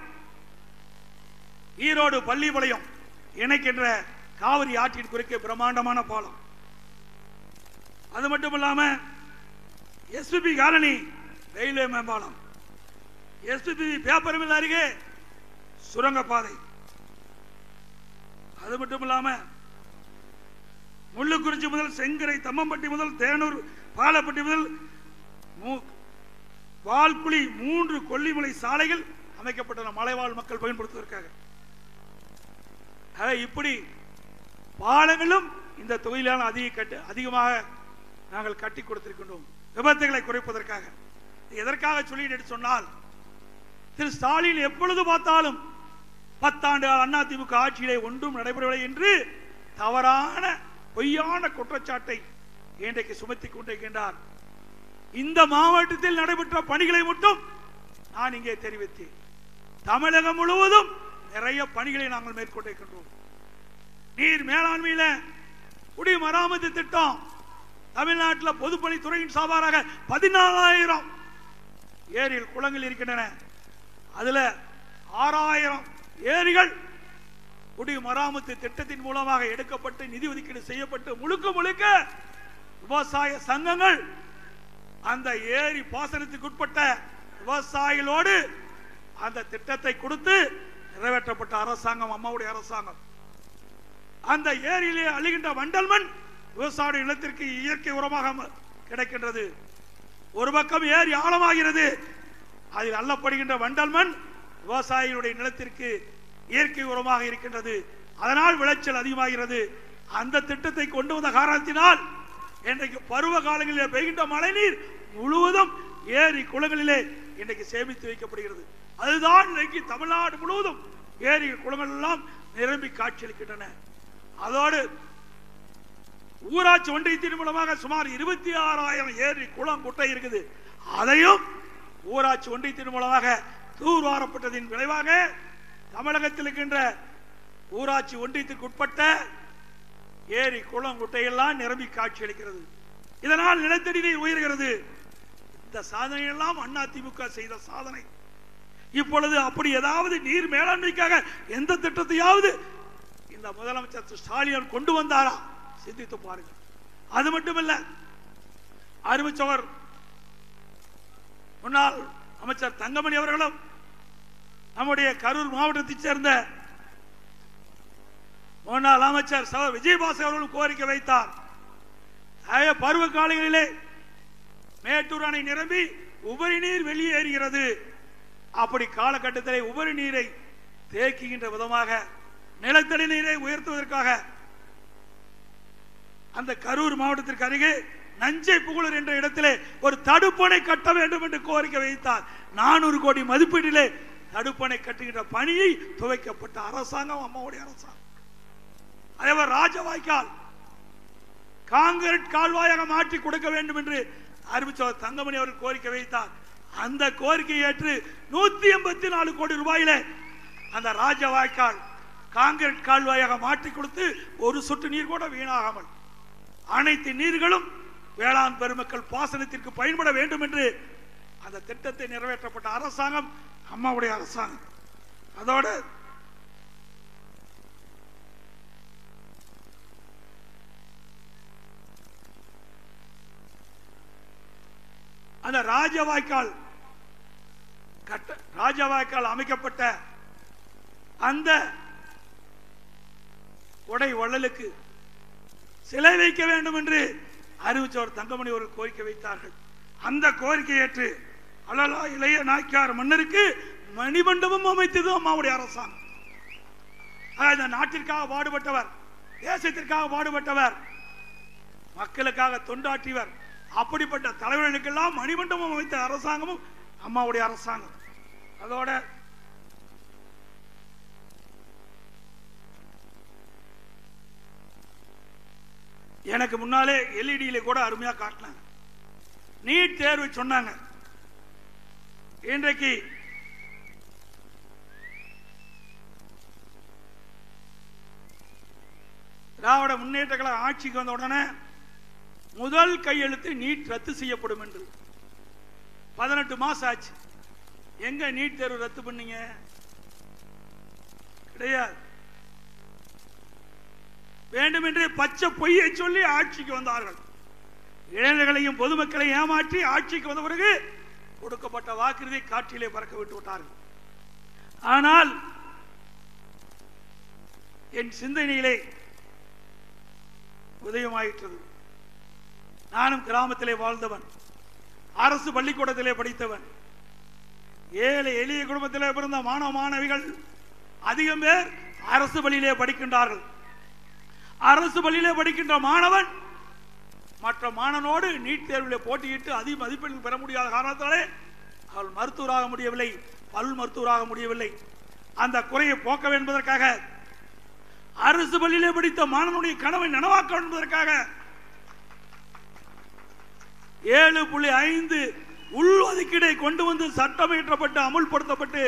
ஈரோடு பள்ளிப்பாளையம் இணைக்கின்ற காவிரி ஆற்றின் குறுக்கே பிரம்மாண்டமான பாலம் அது மட்டும் இல்லாம எஸ்பிபி காலனி ரயில்வே மேம்பாலம் எஸ்பிபி பேப்பர் மில் அருகே சுரங்கப்பாதை அது மட்டும் இல்லாம முள்ளுக்குறிச்சி முதல் செங்கரை தம்மம்பட்டி முதல் தேனூர் பாலப்பட்டி முதல் மூ- வால்குழி மூன்று கொல்லிமலை சாலைகள் அமைக்கப்பட்டன மலைவாழ் மக்கள் பயன்படுத்துவதற்காக ஆக இப்படி பாலங்களும் இந்த தொழிலான அதிக கட்டு அதிகமாக நாங்கள் கட்டி கொடுத்திருக்கின்றோம் விபத்துகளை குறைப்பதற்காக இது எதற்காக சொல்லிட்டு சொன்னால் திரு ஸ்டாலின் எப்பொழுது பார்த்தாலும் பத்தாண்டு கால அதிமுக ஆட்சியிலே ஒன்றும் நடைபெறவில்லை என்று தவறான பொய்யான குற்றச்சாட்டை இன்றைக்கு சுமத்திக் கொண்டிருக்கின்றார் இந்த மாவட்டத்தில் நடைபெற்ற பணிகளை மட்டும் நான் இங்கே தெரிவித்தேன் தமிழகம் முழுவதும் நிறைய பணிகளை நாங்கள் மேற்கொண்டிருக்கின்றோம் நீர் மேலாண்மையில குடிமராமத்து திட்டம் தமிழ்நாட்டில் பொதுப்பணித்துறையின் சார்பாக பதினாலாயிரம் ஏரியில் குளங்கள் இருக்கின்றன அதுல ஆறாயிரம் ஏரிகள் குடிமராமத்து திட்டத்தின் மூலமாக எடுக்கப்பட்டு நிதி ஒதுக்கீடு செய்யப்பட்டு முழுக்க முழுக்க விவசாய சங்கங்கள் அந்த ஏரி பாசனத்துக்கு உட்பட்ட விவசாயிகளோடு அந்த திட்டத்தை கொடுத்து நிறைவேற்றப்பட்ட அரசாங்கம் அம்மாவுடைய அரசாங்கம் அந்த ஏரியிலே அழுகின்ற வண்டல் மண் விவசாய நிலத்திற்கு இயற்கை உரமாக ம- கிடைக்கின்றது ஒரு பக்கம் ஏரி ஆழமாகிறது அதில் அள்ளப்படுகின்ற வண்டல் மண் விவசாயிகளுடைய நிலத்திற்கு இயற்கை உரமாக இருக்கின்றது அதனால் விளைச்சல் அதிகமாகிறது அந்த திட்டத்தை கொண்டு வந்த காரணத்தினால் இன்றைக்கு பருவ காலங்களிலே பெய்கின்ற மழைநீர் முழுவதும் ஏரி குளங்களிலே இன்றைக்கு சேமித்து வைக்கப்படுகிறது அதுதான் இன்றைக்கு தமிழ்நாடு முழுவதும் ஏரி குளங்கள் எல்லாம் நிரம்பி காட்சியளிக்கின்றன அதோடு ஊராட்சி ஒன்றியத்தின் மூலமாக சுமார் இருபத்தி ஆறாயிரம் ஏரி குளம் குட்டை இருக்குது அதையும் ஊராட்சி ஒன்றியத்தின் மூலமாக தூர்வாரப்பட்டதின் விளைவாக தமிழகத்தில் இருக்கின்ற ஊராட்சி ஒன்றியத்திற்கு உட்பட்ட ஏரி குளம் குட்டையெல்லாம் நிரம்பி காட்சியளிக்கிறது இதனால் நிலத்தடி நீர் உயர்கிறது இந்த சாதனை எல்லாம் அண்ணா திமுக செய்த சாதனை இப்பொழுது அப்படி ஏதாவது நீர் மேலாண்மைக்காக எந்த திட்டத்தையாவது இந்த முதலமைச்சர் திரு ஸ்டாலின் கொண்டு வந்தாரா சிந்தித்து பாருங்க அது மட்டுமல்ல அருமைச்சவர் முன்னாள் அமைச்சர் தங்கமணி அவர்களும் நம்முடைய கரூர் மாவட்டத்தைச் சேர்ந்த முன்னாள் அமைச்சர் ச விஜயபாஸ் அவர்களும் கோரிக்கை வைத்தார் ஆக பருவ காலங்களிலே மேட்டூர் அணை நிரம்பி உபரி நீர் வெளியேறுகிறது அப்படி காலகட்டத்திலே உபரி நீரை தேக்குகின்ற விதமாக நிலத்தடி நீரை உயர்த்துவதற்காக அந்த கரூர் மாவட்டத்திற்கு அருகே நஞ்சை புகழர் என்ற இடத்திலே ஒரு தடுப்பணை கட்ட வேண்டும் என்று கோரிக்கை வைத்தார் நானூறு கோடி மதிப்பீட்டிலே தடுப்பணை கட்டுகின்ற பணியை துவைக்கப்பட்ட அரசாங்கம் அம்மாவுடைய அரசாங்கம் அதேபோல் ராஜவாய்க்கால் காங்கிரட் கால்வாயாக மாற்றி கொடுக்க வேண்டும் என்று அறிவிச்சவர் தங்கமணி அவர்கள் கோரிக்கை வைத்தார் அந்த கோரிக்கையை ஏற்று நூத்தி எண்பத்தி நாலு கோடி ரூபாயில அந்த ராஜவாய்க்கால் காங்கிரட் கால்வாயாக மாற்றி கொடுத்து ஒரு சொட்டு நீர் கூட வீணாகாமல் அனைத்து நீர்களும் வேளாண் பெருமக்கள் பாசனத்திற்கு பயன்பட வேண்டும் என்று அந்த திட்டத்தை நிறைவேற்றப்பட்ட அரசாங்கம் அம்மாவுடைய அரசாங்கம் அதோடு அந்த ராஜவாய்க்கால் கட்ட ராஜவாய்க்கால் அமைக்கப்பட்ட அந்த கொடை வள்ளலுக்கு சிலை வைக்க வேண்டும் என்று அறிவிச்சவர் தங்கமணி ஒரு கோரிக்கை வைத்தார்கள் அந்த கோரிக்கை ஏற்று அழலா இளைய நாய்க்கார் மன்னருக்கு மணிமண்டபம் அமைத்தது அம்மாவுடைய அரசாங்கம் ஆக, இந்த நாட்டிற்காக பாடுபட்டவர் தேசத்திற்காக பாடுபட்டவர் மக்களுக்காக தொண்டாற்றியவர் அப்படிப்பட்ட தலைவர்களுக்கெல்லாம் மணிமண்டபம் அமைத்த அரசாங்கமும் அம்மாவுடைய அரசாங்கம் அதோட எனக்கு முன்னாலே எல்இடியில கூட அருமையா காட்டினாங்க நீட் தேர்வு சொன்னாங்க இன்றைக்கு திராவிட முன்னேற்ற கழக ஆட்சிக்கு வந்த உடனே முதல் கையெழுத்து நீட் ரத்து செய்யப்படும் என்று பதினெட்டு மாசம் ஆச்சு எங்க நீட் தேர்வு ரத்து பண்ணீங்க கிடையாது வேண்டுமென்றே பச்சை பொய்யை சொல்லி ஆட்சிக்கு வந்தார்கள் இளைஞர்களையும் பொதுமக்களையும் ஏமாற்றி ஆட்சிக்கு வந்த பிறகு கொடுக்கப்பட்ட வாக்குறுதியை காற்றிலே பறக்க விட்டு விட்டார்கள் ஆனால் என் சிந்தனையிலே உதயமாயிற்றது நானும் கிராமத்திலே வாழ்ந்தவன் அரசு பள்ளிக்கூடத்திலே படித்தவன் ஏழை எளிய குடும்பத்திலே பிறந்த மாணவ மாணவிகள் அதிகம் பேர் அரசு பள்ளியிலே படிக்கின்றார்கள் அரசு பள்ளியிலே படிக்கின்ற மாணவன் மற்ற மாணவனோடு நீட் தேர்வில் போட்டியிட்டு அதிக மதிப்பெண்கள் பெற முடியாத காரணத்தாலே அவள் மருத்துவராக முடியவில்லை பல் மருத்துவராக முடியவில்லை அந்த குறையை போக்க வேண்டும் என்பதற்காக அரசு பள்ளியிலே படித்த மாணவனுடைய கனவை நனவாக்க வேண்டும் என்பதற்காக ஏழு புள்ளி ஐந்து உள்ஒதுக்கீடை கொண்டு வந்து சட்டம் இயற்றப்பட்டு அமுல்படுத்தப்பட்டு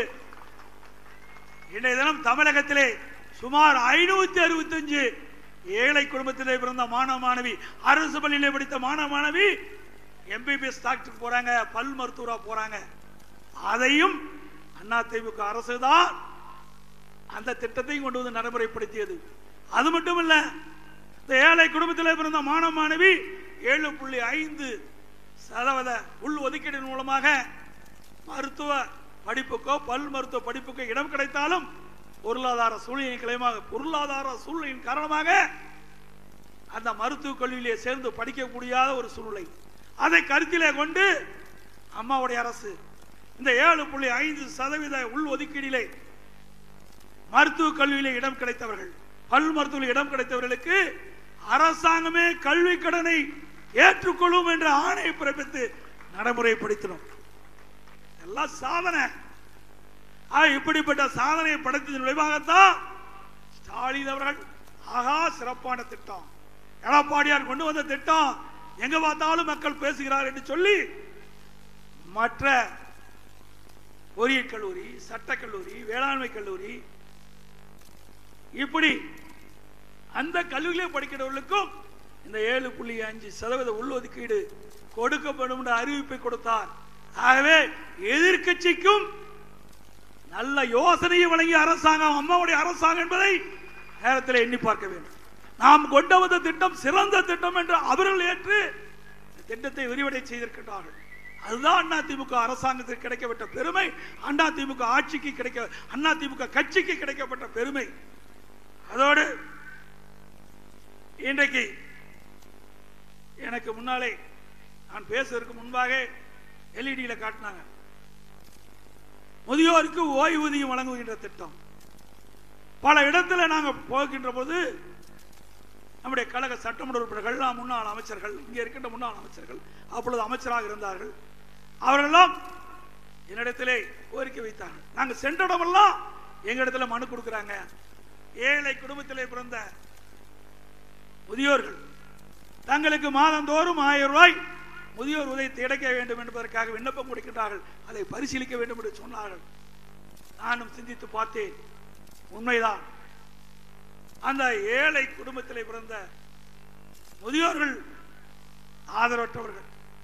இன்றைய தினம் தமிழகத்திலே சுமார் ஐநூத்தி அறுபத்தஞ்சு ஏழை குடும்பத்திலே பிறந்த மாணவ மாணவி அரசு பள்ளியிலே படித்த மாணவ மாணவி எம்பிபிஎஸ் டாக்டர் போறாங்க பல் மருத்துவரா போறாங்க அதையும் அதிமுக அரசு தான் அந்த திட்டத்தையும் கொண்டு வந்து நடைமுறைப்படுத்தியது அது மட்டும் இல்ல இந்த ஏழை குடும்பத்திலே பிறந்த மாணவ மாணவி ஏழு புள்ளி ஐந்து சதவீத உள் ஒதுக்கீடு மூலமாக மருத்துவ படிப்புக்கோ பல் மருத்துவ படிப்புக்கோ இடம் கிடைத்தாலும் பொருளாதார சூழ்நிலை கிளமாக பொருளாதார சூழ்நிலையின் காரணமாக அந்த மருத்துவக் கல்வியிலே சேர்ந்து படிக்க முடியாத ஒரு சூழ்நிலை அதை கருத்திலே கொண்டு அம்மாவுடைய அரசு இந்த ஏழு புள்ளி ஐந்து சதவீத உள் ஒதுக்கீடிலே மருத்துவ கல்வியிலே இடம் கிடைத்தவர்கள் பல் மருத்துவ இடம் கிடைத்தவர்களுக்கு அரசாங்கமே கல்வி கடனை ஏற்றுக்கொள்ளும் என்ற ஆணை பிறப்பித்து நடைமுறைப்படுத்தினோம் எல்லாம் சாதனை ஆக, இப்படிப்பட்ட சாதனையை படைத்ததன் விளைவாகத்தான் ஸ்டாலின் அவர்கள் ஆகா சிறப்பான திட்டம் எடப்பாடியார் கொண்டு வந்த திட்டம் எங்க பார்த்தாலும் மக்கள் பேசுகிறார் என்று சொல்லி மற்ற பொறியியல் கல்லூரி சட்டக் கல்லூரி வேளாண்மை கல்லூரி இப்படி அந்த கல்லூரியிலே படிக்கிறவர்களுக்கும் இந்த ஏழு புள்ளி அஞ்சு சதவீத உள்ஒதுக்கீடு கொடுக்கப்படும் என்ற அறிவிப்பை கொடுத்தார் ஆகவே எதிர்க்கட்சிக்கும் நல்ல யோசனையை வழங்கிய அரசாங்கம் அம்மாவுடைய அரசாங்கம் என்பதை நேரத்தில் எண்ணி பார்க்க வேண்டும் நாம் கொண்டு வந்த திட்டம் சிறந்த திட்டம் என்று அவர்கள் ஏற்று இந்த திட்டத்தை விரிவடை செய்திருக்கிறார்கள் அதுதான் அதிமுக அரசாங்கத்திற்கு கிடைக்கப்பட்ட பெருமை அதிமுக ஆட்சிக்கு கிடைக்க அதிமுக கட்சிக்கு கிடைக்கப்பட்ட பெருமை அதோடு இன்றைக்கு எனக்கு முன்னாலே நான் பேசுவதற்கு முன்பாக எல்இடியில காட்டினாங்க முதியோருக்கு ஓய்வூதியம் வழங்குகின்ற திட்டம் பல இடத்துல நாங்க போகின்ற போது நம்முடைய கழக சட்டமன்ற உறுப்பினர்கள் நாம் முன்னாள் அமைச்சர்கள் இங்கே இருக்கின்ற முன்னாள் அமைச்சர்கள் அப்பொழுது அமைச்சராக இருந்தார்கள் அவர்களெல்லாம் என்னிடத்திலே கோரிக்கை வைத்தார்கள் நாங்க சென்ற இடமெல்லாம் எங்க இடத்துல மனு கொடுக்குறாங்க ஏழை குடும்பத்திலே பிறந்த முதியோர்கள் தங்களுக்கு மாதந்தோறும் ஆயிரம் ரூபாய் முதியோர் உதயத்தை கிடைக்க வேண்டும் என்பதற்காக விண்ணப்பம் கொடுக்கின்றார்கள் அதை பரிசீலிக்க வேண்டும் என்று சொன்னார்கள் நானும் சிந்தித்து பார்த்தேன் உண்மைதான் அந்த ஏழை குடும்பத்திலே பிறந்த முதியோர்கள் ஆதரவற்றவர்கள்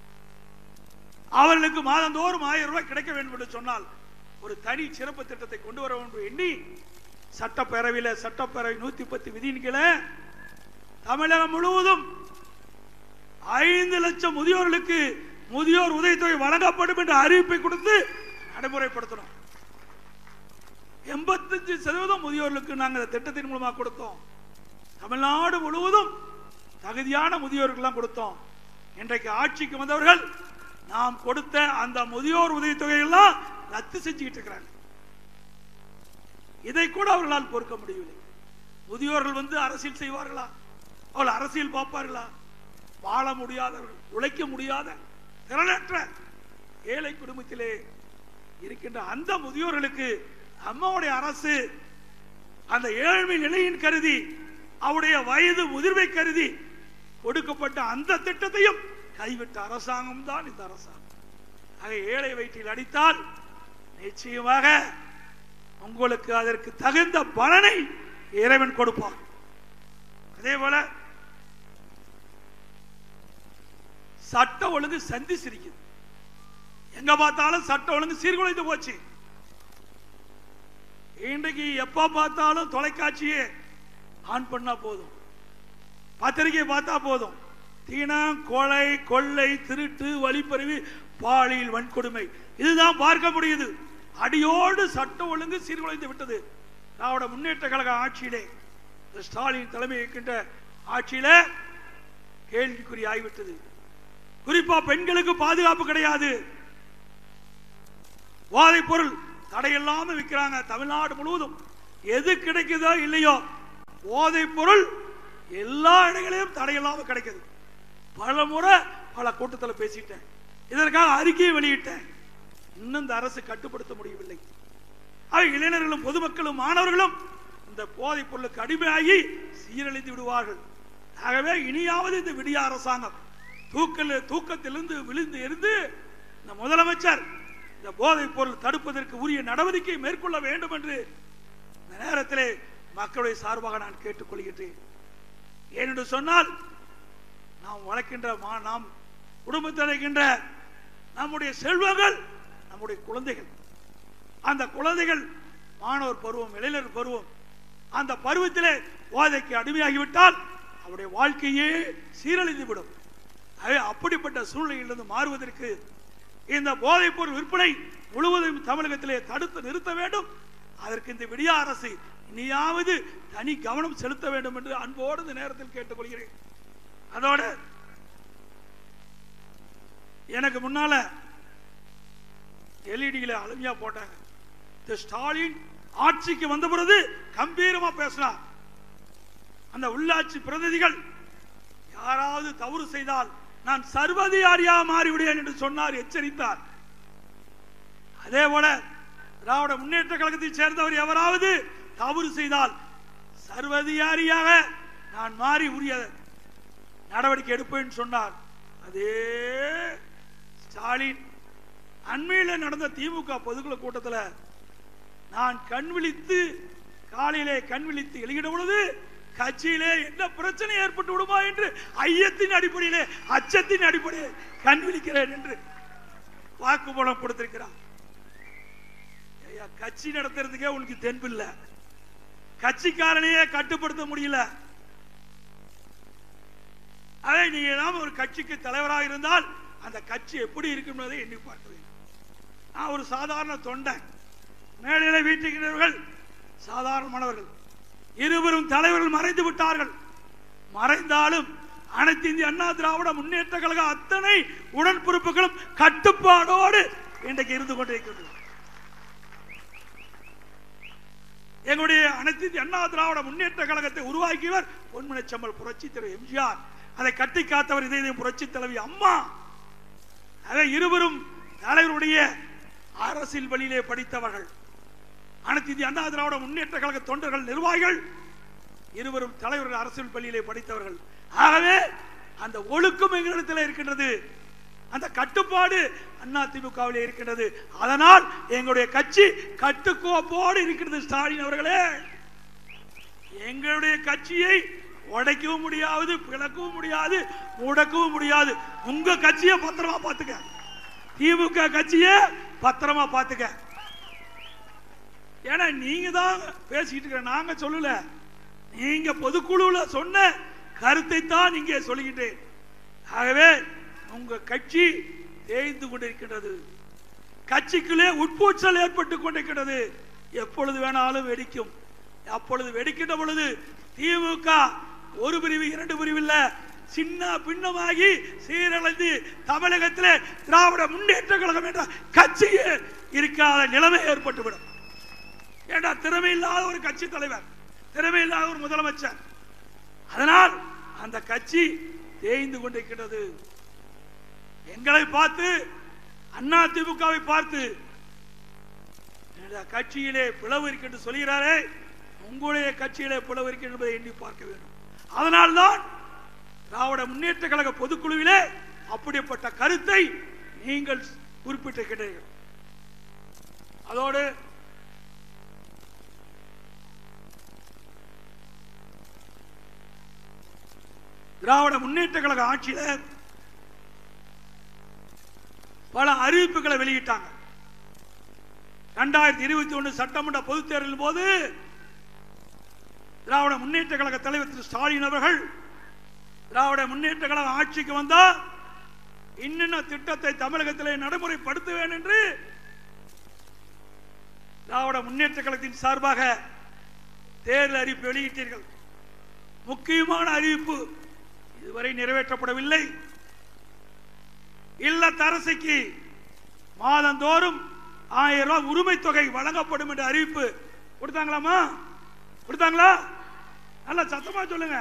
அவர்களுக்கு மாதந்தோறும் ஆயிரம் ரூபாய் கிடைக்க வேண்டும் என்று சொன்னால் ஒரு தனி சிறப்பு திட்டத்தை கொண்டு வர வேண்டும் என்று எண்ணி சட்டப்பேரவையில் சட்டப்பேரவை நூத்தி பத்து விதியின் கீழே தமிழகம் முழுவதும் ஐந்து லட்சம் முதியோர்களுக்கு முதியோர் உதவித்தொகை வழங்கப்படும் என்ற அறிவிப்பை கொடுத்து நடைமுறைப்படுத்தணும் எண்பத்தஞ்சு சதவீதம் முதியோர்களுக்கு நாங்கள் இந்த திட்டத்தின் மூலமா கொடுத்தோம் தமிழ்நாடு முழுவதும் தகுதியான முதியோருக்கெல்லாம் கொடுத்தோம் இன்றைக்கு ஆட்சிக்கு வந்தவர்கள் நாம் கொடுத்த அந்த முதியோர் உதவித்தொகை எல்லாம் ரத்து செஞ்சுக்கிட்டு இருக்கிறாங்க இதை கூட அவர்களால் பொறுக்க முடியவில்லை முதியோர்கள் வந்து அரசியல் செய்வார்களா அவர்கள் அரசியல் பார்ப்பார்களா வாழ முடியாதவர்கள் உழைக்க முடியாத திறனற்ற ஏழை குடும்பத்திலே இருக்கின்ற அந்த முதியோர்களுக்கு அம்மாவுடைய அரசு அந்த ஏழ்மை நிலையின் கருதி அவருடைய வயது முதிர்வை கருதி கொடுக்கப்பட்ட அந்த திட்டத்தையும் கைவிட்ட அரசாங்கம் தான் இந்த அரசாங்கம் ஆக ஏழை வயிற்றில் அடித்தால் நிச்சயமாக உங்களுக்கு அதற்கு தகுந்த பலனை இறைவன் கொடுப்பார் அதே போல சட்ட ஒழுங்கு சந்தி சிரிக்குது எங்க பார்த்தாலும் சட்ட ஒழுங்கு சீர்குலைந்து போச்சு இன்றைக்கு எப்ப பார்த்தாலும் தொலைக்காட்சியே ஆன் பண்ணா போதும் பத்திரிகை பார்த்தா போதும் தீனம் கொலை கொள்ளை திருட்டு வழிப்பறிவு பாலியல் வன்கொடுமை இதுதான் பார்க்க முடியுது அடியோடு சட்ட ஒழுங்கு சீர்குலைந்து விட்டது திராவிட முன்னேற்ற கழக ஆட்சியிலே ஸ்டாலின் தலைமை இருக்கின்ற ஆட்சியிலே கேள்விக்குறி ஆகிவிட்டது குறிப்பா பெண்களுக்கு பாதுகாப்பு கிடையாது போதைப் பொருள் தடையில்லாம விற்கிறாங்க தமிழ்நாடு முழுவதும் எது கிடைக்குதோ இல்லையோ போதைப் பொருள் எல்லா இடங்களிலும் தடையில்லாம கிடைக்குது பல முறை பல கூட்டத்தில் பேசிட்டேன் இதற்காக அறிக்கையை வெளியிட்டேன் இன்னும் இந்த அரசு கட்டுப்படுத்த முடியவில்லை ஆக இளைஞர்களும் பொதுமக்களும் மாணவர்களும் இந்த போதைப் பொருளுக்கு அடிமையாகி சீரழிந்து விடுவார்கள் ஆகவே இனியாவது இந்த விடிய அரசாங்கம் தூக்கல் தூக்கத்திலிருந்து விழுந்து இருந்து இந்த முதலமைச்சர் இந்த போதைப் பொருள் தடுப்பதற்கு உரிய நடவடிக்கை மேற்கொள்ள வேண்டும் என்று இந்த நேரத்திலே மக்களுடைய சார்பாக நான் கேட்டுக்கொள்கின்றேன் ஏனென்று சொன்னால் நாம் வளர்க்கின்ற மா- நாம் குடும்பத்தில் இருக்கின்ற நம்முடைய செல்வங்கள் நம்முடைய குழந்தைகள் அந்த குழந்தைகள் மாணவர் பருவம் இளைஞர் பருவம் அந்த பருவத்திலே போதைக்கு அடிமையாகிவிட்டால் அவருடைய வாழ்க்கையே சீரழிந்து விடும் ஆகவே அப்படிப்பட்ட சூழ்நிலையிலிருந்து மாறுவதற்கு இந்த போதைப் பொருள் விற்பனை முழுவதும் தமிழகத்திலே தடுத்து நிறுத்த வேண்டும் அதற்கு இந்த விடிய அரசு இனியாவது தனி கவனம் செலுத்த வேண்டும் என்று அன்போடு இந்த நேரத்தில் கேட்டுக்கொள்கிறேன் அதோட எனக்கு முன்னால எல்இடியில அழுமையா போட்டாங்க இந்த ஸ்டாலின் ஆட்சிக்கு வந்த பிறகு கம்பீரமா பேசினார் அந்த உள்ளாட்சி பிரதிநிதிகள் யாராவது தவறு செய்தால் நான் சர்வதிகாரியா மாறிவிடுவேன் என்று சொன்னார் எச்சரித்தார் அதே போல திராவிட முன்னேற்ற கழகத்தை சேர்ந்தவர் எவராவது தவறு செய்தால் சர்வதிகாரியாக நான் மாறி உரிய நடவடிக்கை எடுப்பேன் சொன்னார் அதே ஸ்டாலின் அண்மையில் நடந்த திமுக பொதுக்குழு கூட்டத்தில் நான் கண் விழித்து காலையிலே கண் விழித்து எழுகிற பொழுது கட்சியிலே என்ன பிரச்சனை ஏற்பட்டு விடுமா என்று ஐயத்தின் அடிப்படையிலே அச்சத்தின் அடிப்படையில் கண் விழிக்கிறேன் என்று வாக்குமூலம் கொடுத்திருக்கிறார் ஐயா, கட்சி நடத்துறதுக்கே உனக்கு தெம்பில்ல கட்சிக்காரனையே கட்டுப்படுத்த முடியல அதை நீங்க தான் ஒரு கட்சிக்கு தலைவராக இருந்தால் அந்த கட்சி எப்படி இருக்கும் என்பதை எண்ணி பார்க்க வேண்டும் நான் ஒரு சாதாரண தொண்டன் மேடையில வீட்டுகிறவர்கள் சாதாரணமானவர்கள் இருவரும் தலைவர்கள் மறைந்து விட்டார்கள் மறைந்தாலும் அனைத்து இந்திய அண்ணா திராவிட முன்னேற்ற கழக அத்தனை உடன்பிறப்புகளும் கட்டுப்பாடோடு இன்றைக்கு இருந்து கொண்டிருக்கின்றனர் எங்களுடைய அனைத்து இந்திய அண்ணா திராவிட முன்னேற்ற கழகத்தை உருவாக்கியவர் பொன்மனச்சம்மல் புரட்சி தலைவர் எம்ஜிஆர் அதை கட்டி காத்தவர் இதே புரட்சி தலைவி அம்மா அதை இருவரும் தலைவருடைய அரசியல் வழியிலே படித்தவர்கள் அனைத்து இந்திய அண்ணா திராவிட முன்னேற்ற கழக தொண்டர்கள் நிர்வாகிகள் இருவரும் தலைவர்கள் அரசியல் பள்ளியிலே படித்தவர்கள் ஆகவே அந்த ஒழுக்கம் எங்களிடத்தில் இருக்கின்றது அந்த கட்டுப்பாடு அண்ணா திமுகவிலே இருக்கின்றது அதனால் எங்களுடைய கட்சி கட்டுக்கோப்போடு இருக்கிறது ஸ்டாலின் அவர்களே எங்களுடைய கட்சியை உடைக்கவும் முடியாது பிளக்கவும் முடியாது முடக்கவும் முடியாது உங்க கட்சியை பத்திரமா பாத்துக்க திமுக கட்சியை பத்திரமா பாத்துக்க ஏன்னா நீங்க தான் பேசிட்டு இருக்க நாங்க சொல்லல நீங்க பொதுக்குழுல சொன்ன கருத்தை தான் இங்கே சொல்லிக்கிட்டேன் ஆகவே உங்க கட்சி தேய்ந்து கொண்டிருக்கின்றது கட்சிக்குள்ளே உட்பூச்சல் ஏற்பட்டுக் கொண்டிருக்கிறது எப்பொழுது வேணாலும் வெடிக்கும் அப்பொழுது வெடிக்கின்ற பொழுது திமுக ஒரு பிரிவு இரண்டு பிரிவு இல்ல சின்ன பின்னமாகி சீரழிந்து தமிழகத்திலே திராவிட முன்னேற்ற கழகம் என்ற கட்சியே இருக்காத நிலைமை ஏற்பட்டுவிடும் ஏண்டா திறமை இல்லாத ஒரு கட்சி தலைவர் திறமை இல்லாத ஒரு முதலமைச்சர் அதனால் அந்த கட்சி தேய்ந்து கொண்டிருக்கிறது எங்களை பார்த்து அண்ணா திமுகவை பார்த்து இந்த கட்சியிலே பிளவு இருக்கின்ற சொல்கிறாரே உங்களுடைய கட்சியிலே பிளவு இருக்கின்ற என்பதை எண்ணி பார்க்க வேண்டும் அதனால்தான் திராவிட முன்னேற்ற கழக பொதுக்குழுவிலே அப்படிப்பட்ட கருத்தை நீங்கள் குறிப்பிட்டிருக்கிறீர்கள் அதோடு திராவிட முன்னேற்ற கழக ஆட்சியில பல அறிவிப்புகளை வெளியிட்டாங்க இரண்டாயிரத்தி இருபத்தி ஒன்று சட்டமன்ற பொதுத் தேர்தலின் போது திராவிட முன்னேற்ற கழக தலைவர் திரு ஸ்டாலின் அவர்கள் திராவிட முன்னேற்ற கழக ஆட்சிக்கு வந்தா இன்னென்ன திட்டத்தை தமிழகத்திலே நடைமுறைப்படுத்துவேன் என்று திராவிட முன்னேற்ற கழகத்தின் சார்பாக தேர்தல் அறிவிப்பு வெளியிட்டீர்கள் முக்கியமான அறிவிப்பு இதுவரை நிறைவேற்றப்படவில்லை இல்லத்தரசிக்கு மாதந்தோறும் ஆயிரம் ரூபாய் உரிமை தொகை வழங்கப்படும் என்ற அறிவிப்பு கொடுத்தாங்களாமா கொடுத்தாங்களா நல்ல சத்தமா சொல்லுங்க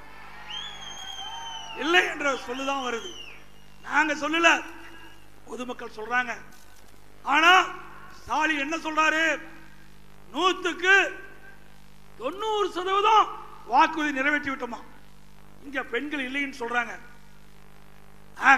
இல்லை என்ற சொல்லுதான் வருது நாங்க சொல்லல பொதுமக்கள் சொல்றாங்க ஆனா ஸ்டாலின் என்ன சொல்றாரு நூத்துக்கு தொண்ணூறு சதவீதம் வாக்குறுதி நிறைவேற்றி விட்டோமா இங்க பெண்கள் இல்லைன்னு சொல்றாங்க ஆக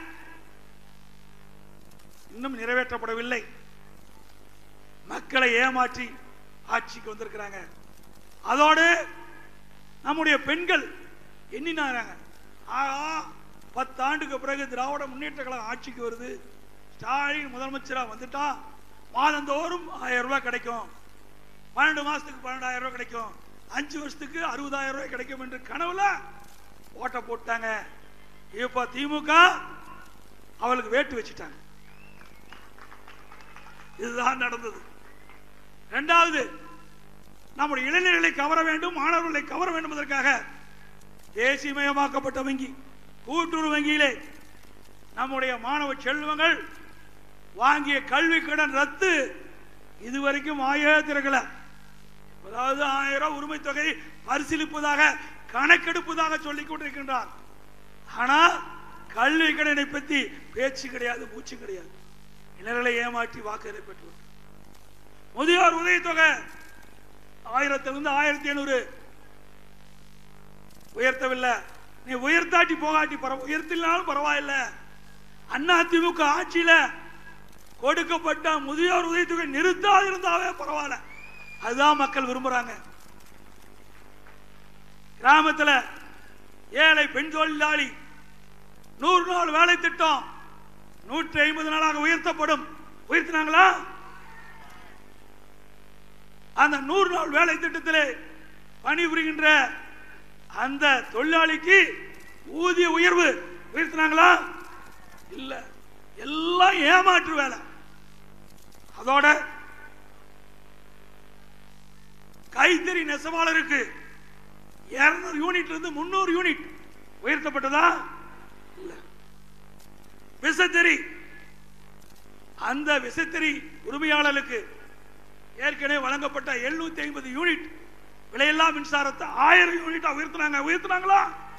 இன்னும் நிறைவேற்றப்படவில்லை மக்களை ஏமாற்றி ஆட்சிக்கு வந்திருக்கிறாங்க அதோடு நம்முடைய பெண்கள் எண்ணினாங்க ஆகா பத்தாண்டுக்கு பிறகு திராவிட முன்னேற்ற கழகம் ஆட்சிக்கு வருது ஸ்டாலின் முதலமைச்சரா வந்துட்டா மாதந்தோறும் ஆயிரம் ரூபாய் கிடைக்கும் பன்னெண்டு மாசத்துக்கு பன்னெண்டாயிரம் ரூபாய் கிடைக்கும் அஞ்சு வருஷத்துக்கு அறுபதாயிரம் ரூபாய் கிடைக்கும் என்று கனவுல ஓட்ட போட்டாங்க இப்ப திமுக அவளுக்கு வேட்டு வச்சுட்டாங்க இதுதான் நடந்தது இரண்டாவது நம்முடைய இளைஞர்களை கவர வேண்டும் மாணவர்களை கவர வேண்டும் என்பதற்காக தேசியமயமாக்கப்பட்ட வங்கி கூட்டுறவு வங்கியிலே நம்முடைய மாணவ செல்வங்கள் வாங்கிய கல்வி கடன் ரத்து இதுவரைக்கும் ஆயே திறக்கல அதாவது ஆயிரம் உரிமை தொகை பரிசீலிப்பதாக கணக்கெடுப்பதாக சொல்லிக் கொண்டிருக்கின்றார் ஆனா கல்வி கடனை பத்தி பேச்சு கிடையாது மூச்சு கிடையாது இளைஞர்களை ஏமாற்றி வாக்குகளை பெற்று முதியோர் உதவித்தொகை ஆயிரத்திலிருந்து ஆயிரத்தி ஐநூறு உயர்த்தவில்லை நீ உயர்த்தாட்டி போகாட்டி பரவ உயர்த்தினாலும் பரவாயில்ல அண்ணா திமுக ஆட்சியில கொடுக்கப்பட்ட முதியோர் உதவித்தொகை நிறுத்தாது இருந்தாவே பரவாயில்ல அதுதான் மக்கள் விரும்புறாங்க கிராமத்துல ஏழை பெண் தொழிலாளி நூறு நாள் வேலை திட்டம் நூற்றி ஐம்பது நாளாக உயர்த்தப்படும் உயர்த்தினாங்களா அந்த நூறு நாள் வேலை திட்டத்திலே பணிபுரிகின்ற அந்த தொழிலாளிக்கு ஊதிய உயர்வு உயர்த்தினாங்களா இல்ல எல்லாம் ஏமாற்று வேலை அதோட கைத்தறி நெசவாளருக்கு இருநூறு யூனிட் இருந்து முன்னூறு யூனிட் உயர்த்தப்பட்டதா இல்ல விசத்தறி அந்த விசத்தறி உரிமையாளருக்கு ஏற்கனவே வழங்கப்பட்ட 750 ஐம்பது யூனிட் விலையில்லா மின்சாரத்தை ஆயிரம் யூனிட்டா உயர்த்தினாங்க உயர்த்தினாங்களா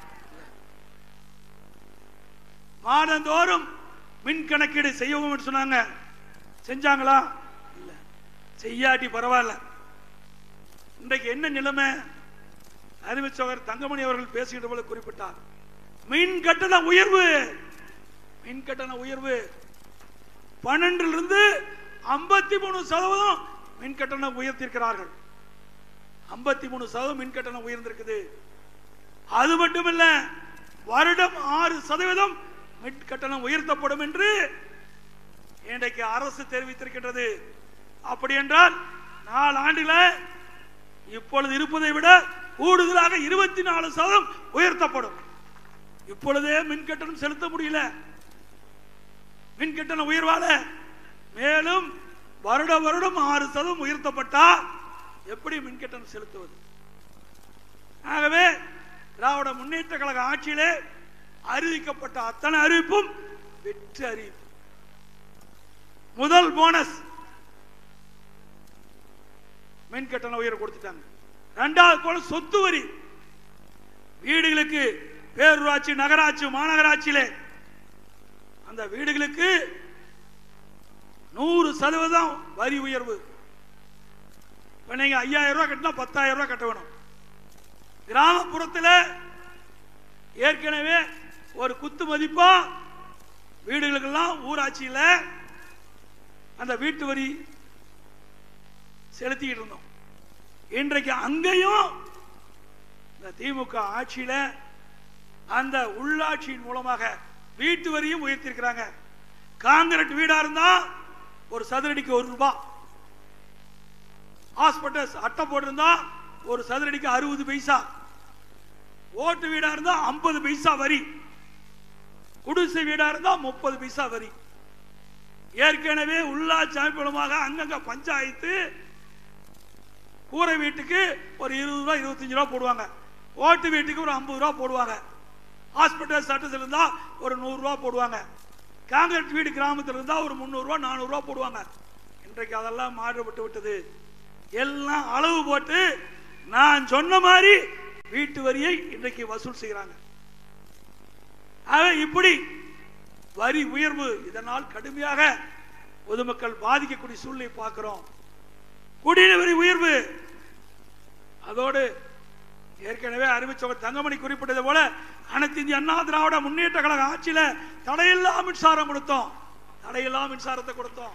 மாதந்தோறும் மின் கணக்கீடு செய்யவும் என்று சொன்னாங்க செஞ்சாங்களா இல்ல செய்யாட்டி பரவாயில்ல இன்றைக்கு என்ன நிலைமை அறிவிச்சவர் தங்கமணி அவர்கள் பேசுகின்ற போல குறிப்பிட்டார் மின் கட்டண உயர்வு மின் கட்டண உயர்வு பன்னெண்டிலிருந்து ஐம்பத்தி மூணு சதவீதம் மின் கட்டணம் உயர்த்திருக்கிறார்கள் ஐம்பத்தி மூணு சதவீதம் மின் கட்டணம் உயர்ந்திருக்குது அது மட்டுமல்ல வருடம் ஆறு சதவீதம் மின் கட்டணம் உயர்த்தப்படும் என்று இன்றைக்கு அரசு தெரிவித்திருக்கின்றது அப்படி என்றால் நாலு ஆண்டுல இப்பொழுது இருப்பதை விட கூடுதலாக இருபத்தி நாலு சதவீதம் உயர்த்தப்படும் இப்பொழுதே மின் கட்டணம் செலுத்த முடியல மின் கட்டண உயர்வால மேலும் வருட வருடம் ஆறு சதவீதம் உயர்த்தப்பட்டா எப்படி மின் கட்டணம் செலுத்துவது ஆகவே திராவிட முன்னேற்ற கழக ஆட்சியிலே அறிவிக்கப்பட்ட அத்தனை அறிவிப்பும் வெற்றி அறிவிப்பு முதல் போனஸ் மின் கட்டண உயர்வு கொடுத்துட்டாங்க இரண்டாவது போல சொத்து வரி வீடுகளுக்கு பேரூராட்சி நகராட்சி மாநகராட்சியிலே அந்த வீடுகளுக்கு நூறு சதவீதம் வரி உயர்வு இப்ப நீங்க ஐயாயிரம் ரூபாய் கட்டினா பத்தாயிரம் ரூபாய் கட்ட வேணும் கிராமப்புறத்தில் ஏற்கனவே ஒரு குத்து மதிப்பா வீடுகளுக்கெல்லாம் ஊராட்சியில் அந்த வீட்டு வரி செலுத்திக்கிட்டு இருந்தோம் இன்றைக்கு அங்கேயும் இந்த திமுக ஆட்சியில அந்த உள்ளாட்சியின் மூலமாக வீட்டு வரியும் உயர்த்திருக்கிறாங்க காங்கிரட் வீடா இருந்தா ஒரு சதுரடிக்கு ஒரு ரூபாய் ஹாஸ்பிட்டல்ஸ் அட்டை போட்டிருந்தா ஒரு சதுரடிக்கு அறுபது பைசா ஓட்டு வீடா இருந்தா ஐம்பது பைசா வரி குடிசை வீடா இருந்தா முப்பது பைசா வரி ஏற்கனவே உள்ளாட்சி அமைப்பு மூலமாக அங்கங்க பஞ்சாயத்து கூரை வீட்டுக்கு ஒரு இருபது ரூபா இருபத்தஞ்சு ரூபா போடுவாங்க ஓட்டு வீட்டுக்கு ஒரு ஐம்பது ரூபா போடுவாங்க ஹாஸ்பிட்டல் சட்டத்தில் இருந்தா ஒரு நூறு ரூபா போடுவாங்க காங்கிரட் வீடு கிராமத்தில் இருந்தா ஒரு முந்நூறு ரூபா நானூறு ரூபா போடுவாங்க இன்றைக்கு அதெல்லாம் மாறுபட்டு விட்டது எல்லாம் அளவு போட்டு நான் சொன்ன மாதிரி வீட்டு வரியை இன்றைக்கு வசூல் செய்கிறாங்க ஆக இப்படி வரி உயர்வு இதனால் கடுமையாக பொதுமக்கள் பாதிக்கக்கூடிய சூழ்நிலை பார்க்கிறோம் குடிநீர் வரி உயர்வு அதோடு ஏற்கனவே அறிவிச்சவர் தங்கமணி குறிப்பிட்டது போல அனைத்து இந்திய அண்ணா திராவிட முன்னேற்ற கழக ஆட்சியில தடையில்லா மின்சாரம் கொடுத்தோம் தடையில்லா மின்சாரத்தை கொடுத்தோம்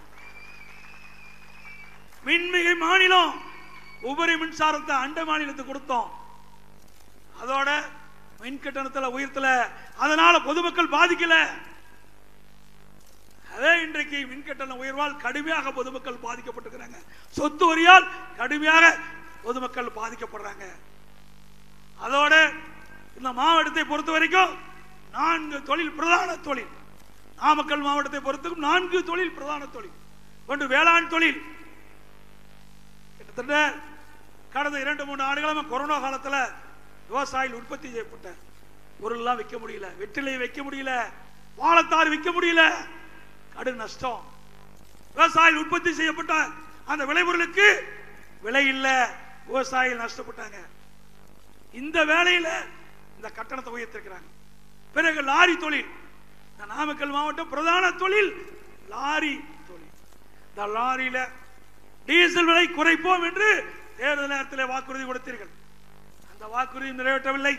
மின்மிகை மாநிலம் உபரி மின்சாரத்தை அண்ட மாநிலத்துக்கு கொடுத்தோம் அதோட மின் கட்டணத்துல உயர்த்தல அதனால பொதுமக்கள் பாதிக்கல அதே இன்றைக்கு மின் கட்டண உயர்வால் கடுமையாக பொதுமக்கள் பாதிக்கப்பட்டிருக்கிறாங்க சொத்து வரியால் கடுமையாக பொதுமக்கள் பாதிக்கப்படுறாங்க அதோட இந்த மாவட்டத்தை பொறுத்த வரைக்கும் நான்கு தொழில் பிரதான தொழில் நாமக்கல் மாவட்டத்தை பொறுத்தவரைக்கும் நான்கு தொழில் பிரதான தொழில் ஒன்று வேளாண் தொழில் கிட்டத்தட்ட கடந்த இரண்டு மூணு ஆண்டுகளாக கொரோனா காலத்துல விவசாயிகள் உற்பத்தி செய்யப்பட்ட பொருள்லாம் விற்க முடியல வெற்றிலை வைக்க முடியல வாழைத்தார் விற்க முடியல கடும் நஷ்டம் விவசாயிகள் உற்பத்தி செய்யப்பட்ட அந்த விளைபொருளுக்கு விலை இல்ல விவசாயிகள் நஷ்டப்பட்டாங்க இந்த வேலையில இந்த கட்டணத்தை உயர்த்திருக்கிறாங்க பிறகு லாரி தொழில் இந்த நாமக்கல் மாவட்டம் பிரதான தொழில் லாரி தொழில் இந்த லாரியில டீசல் விலை குறைப்போம் என்று தேர்தல் நேரத்தில் வாக்குறுதி கொடுத்தீர்கள் அந்த வாக்குறுதி நிறைவேற்றவில்லை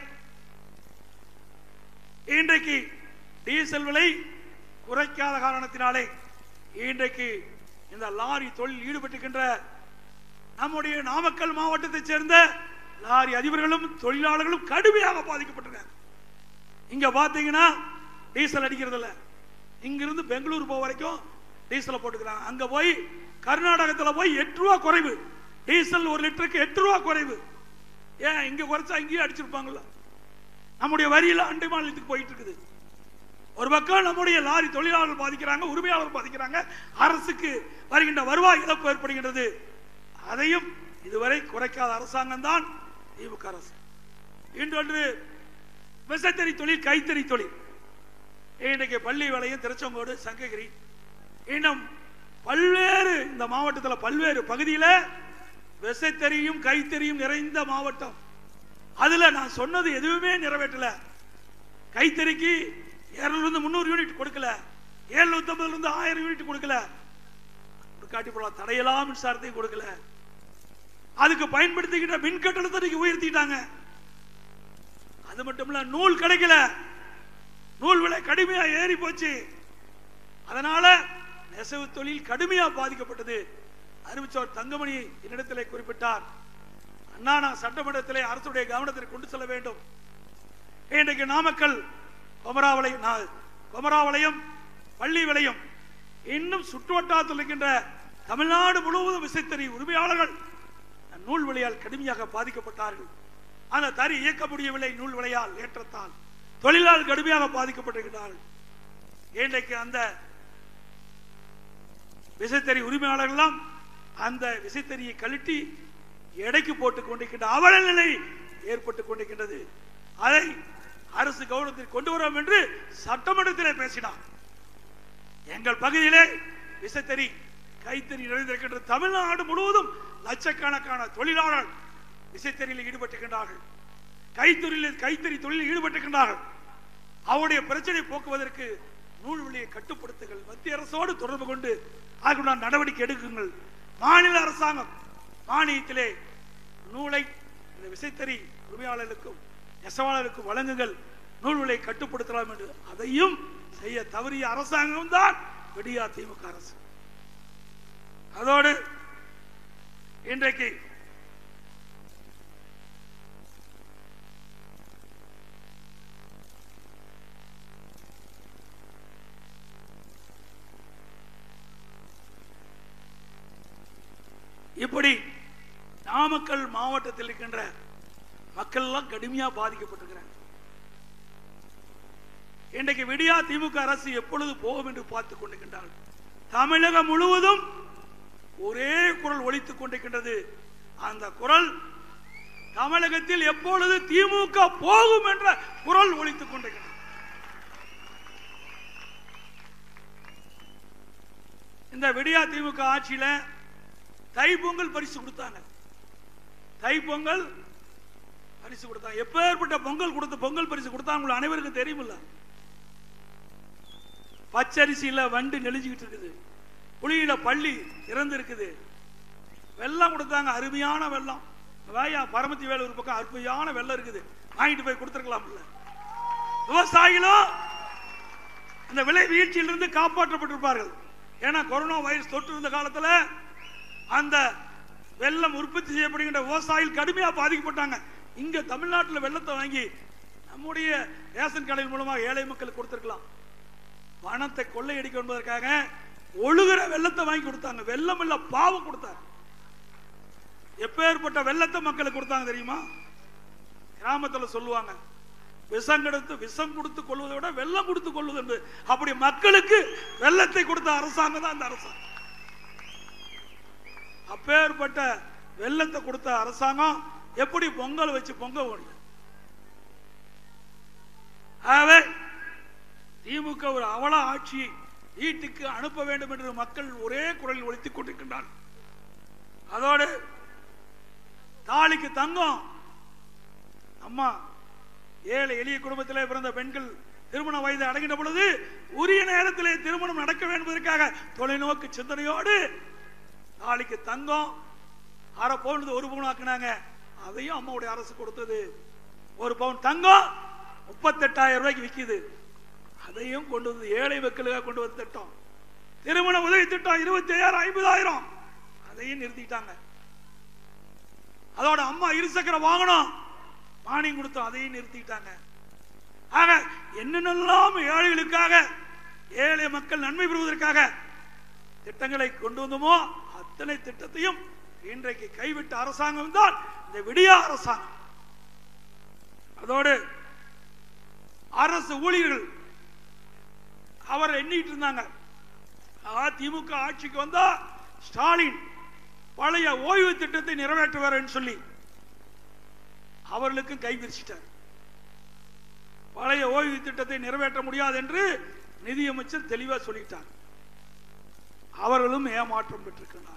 இன்றைக்கு டீசல் விலை குறைக்காத காரணத்தினாலே இன்றைக்கு இந்த லாரி தொழில் ஈடுபட்டுகின்ற நம்முடைய நாமக்கல் மாவட்டத்தைச் சேர்ந்த லாரி அதிபர்களும் தொழிலாளர்களும் கடுமையாக பாதிக்கப்பட்டிருக்காங்க இங்க பாத்தீங்கன்னா டீசல் அடிக்கிறது இல்ல இங்கிருந்து பெங்களூர் போக வரைக்கும் டீசலை போட்டுக்கிறாங்க அங்க போய் கர்நாடகத்துல போய் எட்டு ரூபா குறைவு டீசல் ஒரு லிட்டருக்கு எட்டு ரூபா குறைவு ஏன் இங்க குறைச்சா இங்கேயும் அடிச்சிருப்பாங்கல்ல நம்முடைய வரியில அண்டை மாநிலத்துக்கு போயிட்டு இருக்குது ஒரு பக்கம் நம்முடைய லாரி தொழிலாளர்கள் பாதிக்கிறாங்க உரிமையாளர்கள் பாதிக்கிறாங்க அரசுக்கு வருகின்ற வருவாய் இழப்பு ஏற்படுகின்றது அதையும் இதுவரை குறைக்காத அரசாங்கம் தான் திமுக அரசு இன்றொன்று விசைத்தறி தொழில் கைத்தறி தொழில் இன்றைக்கு பள்ளி வளையம் திருச்செங்கோடு சங்ககிரி இன்னும் பல்வேறு இந்த மாவட்டத்தில் பல்வேறு பகுதியில் விசைத்தறியும் கைத்தறியும் நிறைந்த மாவட்டம் அதுல நான் சொன்னது எதுவுமே நிறைவேற்றல கைத்தறிக்கு இருநூறு இருந்து முந்நூறு யூனிட் கொடுக்கல ஏழுநூத்தி ஐம்பதுல இருந்து ஆயிரம் யூனிட் கொடுக்கல காட்டி போடலாம் தடையெல்லாம் மின்சாரத்தையும் கொடுக்கல அதுக்கு பயன்படுத்திக்கிட்ட மின் கட்டணத்தை இன்னைக்கு உயர்த்திட்டாங்க அது மட்டும் இல்ல நூல் கிடைக்கல நூல் விலை கடுமையா ஏறி போச்சு அதனால நெசவு தொழில் கடுமையா பாதிக்கப்பட்டது அறிவிச்சவர் தங்கமணி என்னிடத்திலே குறிப்பிட்டார் அண்ணா நான் சட்டமன்றத்திலே அரசுடைய கவனத்திற்கு கொண்டு செல்ல வேண்டும் இன்றைக்கு நாமக்கல் கொமராவளையம் நா- கொமராவளையம் பள்ளி விளையம் இன்னும் சுற்றுவட்டாரத்தில் இருக்கின்ற தமிழ்நாடு முழுவதும் விசைத்தறி உரிமையாளர்கள் நூல் விலையால் கடுமையாக பாதிக்கப்பட்டார்கள் அந்த தறி இயக்க முடியவில்லை நூல் விலையால் ஏற்றத்தால் தொழிலால் கடுமையாக பாதிக்கப்பட்டிருக்கிறார்கள் இன்றைக்கு அந்த விசைத்தறி உரிமையாளர்கள்லாம் அந்த விசைத்தறியை கழட்டி எடைக்கு போட்டுக் கொண்டிருக்கின்ற அவல நிலை ஏற்பட்டுக் கொண்டிருக்கின்றது அதை அரசு கவனத்தில் கொண்டு வரோம் என்று சட்டமன்றத்திலே பேசினார் எங்கள் பகுதியிலே விசைத்தறி கைத்தறி நிறைந்திருக்கின்ற தமிழ்நாடு முழுவதும் லட்சக்கணக்கான தொழிலாளர்கள் விசைத்தறியில் ஈடுபட்டிருக்கின்றார்கள் கைத்தொழிலில் கைத்தறி தொழிலில் ஈடுபட்டிருக்கின்றார்கள் அவருடைய பிரச்சனை போக்குவதற்கு நூல் விலையை கட்டுப்படுத்துங்கள் மத்திய அரசோடு தொடர்பு கொண்டு அதற்குண்டான நடவடிக்கை எடுக்குங்கள் மாநில அரசாங்கம் மானியத்திலே நூலை இந்த விசைத்தறி உரிமையாளர்களுக்கும் நெசவாளர்களுக்கும் வழங்குங்கள் நூல் விலையை கட்டுப்படுத்தலாம் என்று அதையும் செய்ய தவறிய அரசாங்கம் தான் விடியா திமுக அரசு அதோடு இன்றைக்கு இப்படி நாமக்கல் மாவட்டத்தில் இருக்கின்ற மக்கள் எல்லாம் கடுமையா பாதிக்கப்பட்டிருக்கிறாங்க இன்றைக்கு விடியா திமுக அரசு எப்பொழுது போகும் என்று பார்த்துக் கொண்டிருக்கின்றார்கள் தமிழகம் முழுவதும் ஒரே குரல் ஒலித்துக் கொண்டிருக்கின்றது அந்த குரல் தமிழகத்தில் எப்பொழுது திமுக போகும் என்ற குரல் ஒலித்துக் கொண்டிருக்கின்றது இந்த விடியா திமுக ஆட்சியில தைப்பொங்கல் பரிசு கொடுத்தாங்க தைப்பொங்கல் பரிசு கொடுத்தாங்க எப்பேற்பட்ட பொங்கல் கொடுத்த பொங்கல் பரிசு கொடுத்தாங்க உங்களுக்கு அனைவருக்கும் தெரியுமில்ல பச்சரிசியில வண்டு நெளிஞ்சுக்கிட்டு இருக்குது புளியில பள்ளி இறந்து இருக்குது வெள்ளம் கொடுத்தாங்க அருமையான வெள்ளம் வாயா பரமத்தி வேலை ஒரு பக்கம் அருமையான வெள்ளம் இருக்குது வாங்கிட்டு போய் கொடுத்துருக்கலாம்ல விவசாயிகளும் அந்த விலை வீழ்ச்சியிலிருந்து காப்பாற்றப்பட்டிருப்பார்கள் ஏன்னா கொரோனா வைரஸ் தொற்று இருந்த காலத்துல அந்த வெள்ளம் உற்பத்தி செய்யப்படுகின்ற விவசாயிகள் கடுமையா பாதிக்கப்பட்டாங்க இங்க தமிழ்நாட்டில் வெள்ளத்தை வாங்கி நம்முடைய ரேஷன் கடையின் மூலமாக ஏழை மக்களுக்கு கொடுத்திருக்கலாம் பணத்தை கொள்ளையடிக்க என்பதற்காக ஒழுகிற வெள்ளத்தை வாங்கி கொடுத்தாங்க வெள்ளம் இல்ல பாவம் கொடுத்தாங்க எப்பேற்பட்ட வெள்ளத்தை மக்களுக்கு கொடுத்தாங்க தெரியுமா கிராமத்துல சொல்லுவாங்க விஷம் கொடுத்து விஷம் கொடுத்து கொள்வதை விட வெள்ளம் கொடுத்து கொள்வது என்று அப்படி மக்களுக்கு வெள்ளத்தை கொடுத்த அரசாங்கம் தான் அந்த அரசாங்கம் அப்பேற்பட்ட வெள்ளத்தை கொடுத்த அரசாங்கம் எப்படி பொங்கல் வச்சு பொங்க முடியும் ஆகவே திமுக ஒரு அவல ஆட்சி வீட்டுக்கு அனுப்ப வேண்டும் என்று மக்கள் ஒரே குரலில் ஒழித்துக் கொண்டிருக்கின்றார் அதோடு தாலிக்கு தங்கம் அம்மா ஏழை எளிய குடும்பத்திலே பிறந்த பெண்கள் திருமண வயது அடைகின்ற பொழுது உரிய நேரத்திலே திருமணம் நடக்க வேண்டும் என்பதற்காக தொலைநோக்கு சிந்தனையோடு நாளைக்கு தங்கம் அரை பவுன் ஒரு பவுன் ஆக்குனாங்க அதையும் அம்மாவுடைய அரசு கொடுத்தது ஒரு பவுன் தங்கம் முப்பத்தெட்டாயிரம் ரூபாய்க்கு விக்குது அதையும் கொண்டு வந்து ஏழை மக்களுக்காக கொண்டு வந்த திட்டம் திருமண உதவி திட்டம் இருபத்தி ஐயாயிரம் ஐம்பதாயிரம் அதையும் நிறுத்திட்டாங்க அதோட அம்மா இருசக்கர வாங்கணும் மானியம் கொடுத்தோம் அதையும் நிறுத்திட்டாங்க ஆக என்னென்னலாம் ஏழைகளுக்காக ஏழை மக்கள் நன்மை பெறுவதற்காக திட்டங்களை கொண்டு வந்தோமோ அத்தனை திட்டத்தையும் இன்றைக்கு கைவிட்ட அரசாங்கம் தான் இந்த விடியா அரசாங்கம் அதோடு அரசு ஊழியர்கள் அவர் எண்ணிட்டு இருந்தாங்க அதிமுக ஆட்சிக்கு வந்தா ஸ்டாலின் பழைய ஓய்வு திட்டத்தை நிறைவேற்றுவார் சொல்லி அவர்களுக்கும் கை விரிச்சிட்டார் பழைய ஓய்வு திட்டத்தை நிறைவேற்ற முடியாது என்று நிதியமைச்சர் தெளிவா சொல்லிட்டார் அவர்களும் ஏமாற்றம் பெற்றிருக்கிறார்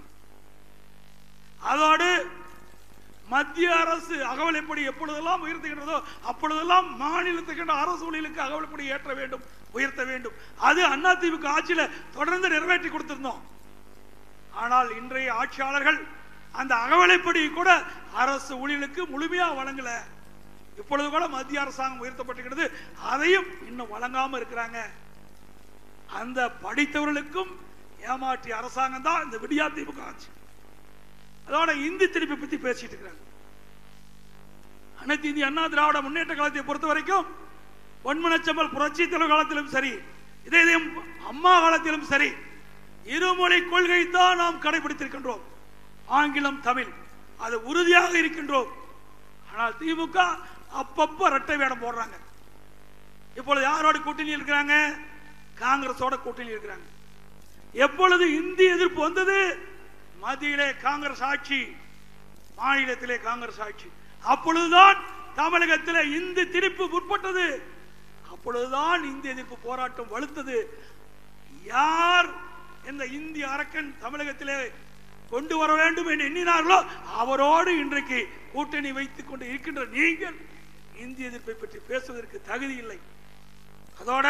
அதோடு மத்திய அரசு அகவலைப்படி எப்பொழுதெல்லாம் உயர்த்துகின்றதோ அப்பொழுதெல்லாம் மாநிலத்துக்கு அரசு ஊழியர்களுக்கு அகவலைப்படி ஏற்ற வேண்டும் உயர்த்த வேண்டும் அது அதிமுக ஆட்சியில தொடர்ந்து நிறைவேற்றி கொடுத்திருந்தோம் ஆனால் இன்றைய ஆட்சியாளர்கள் அந்த அகவலைப்படி கூட அரசு ஊழியர்களுக்கு முழுமையா வழங்கல இப்பொழுது கூட மத்திய அரசாங்கம் உயர்த்தப்பட்டிருக்கிறது அதையும் இன்னும் வழங்காம இருக்கிறாங்க அந்த படித்தவர்களுக்கும் ஏமாற்றிய அரசாங்கம் தான் இந்த விடியா திமுக ஆட்சி அதோட இந்தி திருப்பி பத்தி பேசிட்டு இருக்கிறாங்க அனைத்து இந்திய அண்ணா திராவிட முன்னேற்ற காலத்தை பொறுத்த வரைக்கும் பொன்மனச்சம்பல் புரட்சி தலைவர் காலத்திலும் சரி இதே இதே அம்மா காலத்திலும் சரி இருமொழி கொள்கை தான் நாம் கடைபிடித்திருக்கின்றோம் ஆங்கிலம் தமிழ் அது உறுதியாக இருக்கின்றோம் ஆனால் திமுக அப்பப்ப ரெட்டை வேடம் போடுறாங்க இப்பொழுது யாரோட கூட்டணி இருக்கிறாங்க காங்கிரஸோட கூட்டணி இருக்கிறாங்க எப்பொழுது இந்திய எதிர்ப்பு வந்தது மத்தியிலே காங்கிரஸ் ஆட்சி மாநிலத்திலே காங்கிரஸ் ஆட்சி அப்பொழுதுதான் தமிழகத்திலே இந்தி திணிப்பு முற்பட்டது அப்பொழுதுதான் இந்திய எதிர்ப்பு போராட்டம் வலுத்தது யார் இந்த இந்திய அரக்கன் தமிழகத்திலே கொண்டு வர வேண்டும் என்று எண்ணினார்களோ அவரோடு இன்றைக்கு கூட்டணி வைத்துக் கொண்டு இருக்கின்ற நீங்கள் இந்திய எதிர்ப்பை பற்றி பேசுவதற்கு தகுதி இல்லை அதோட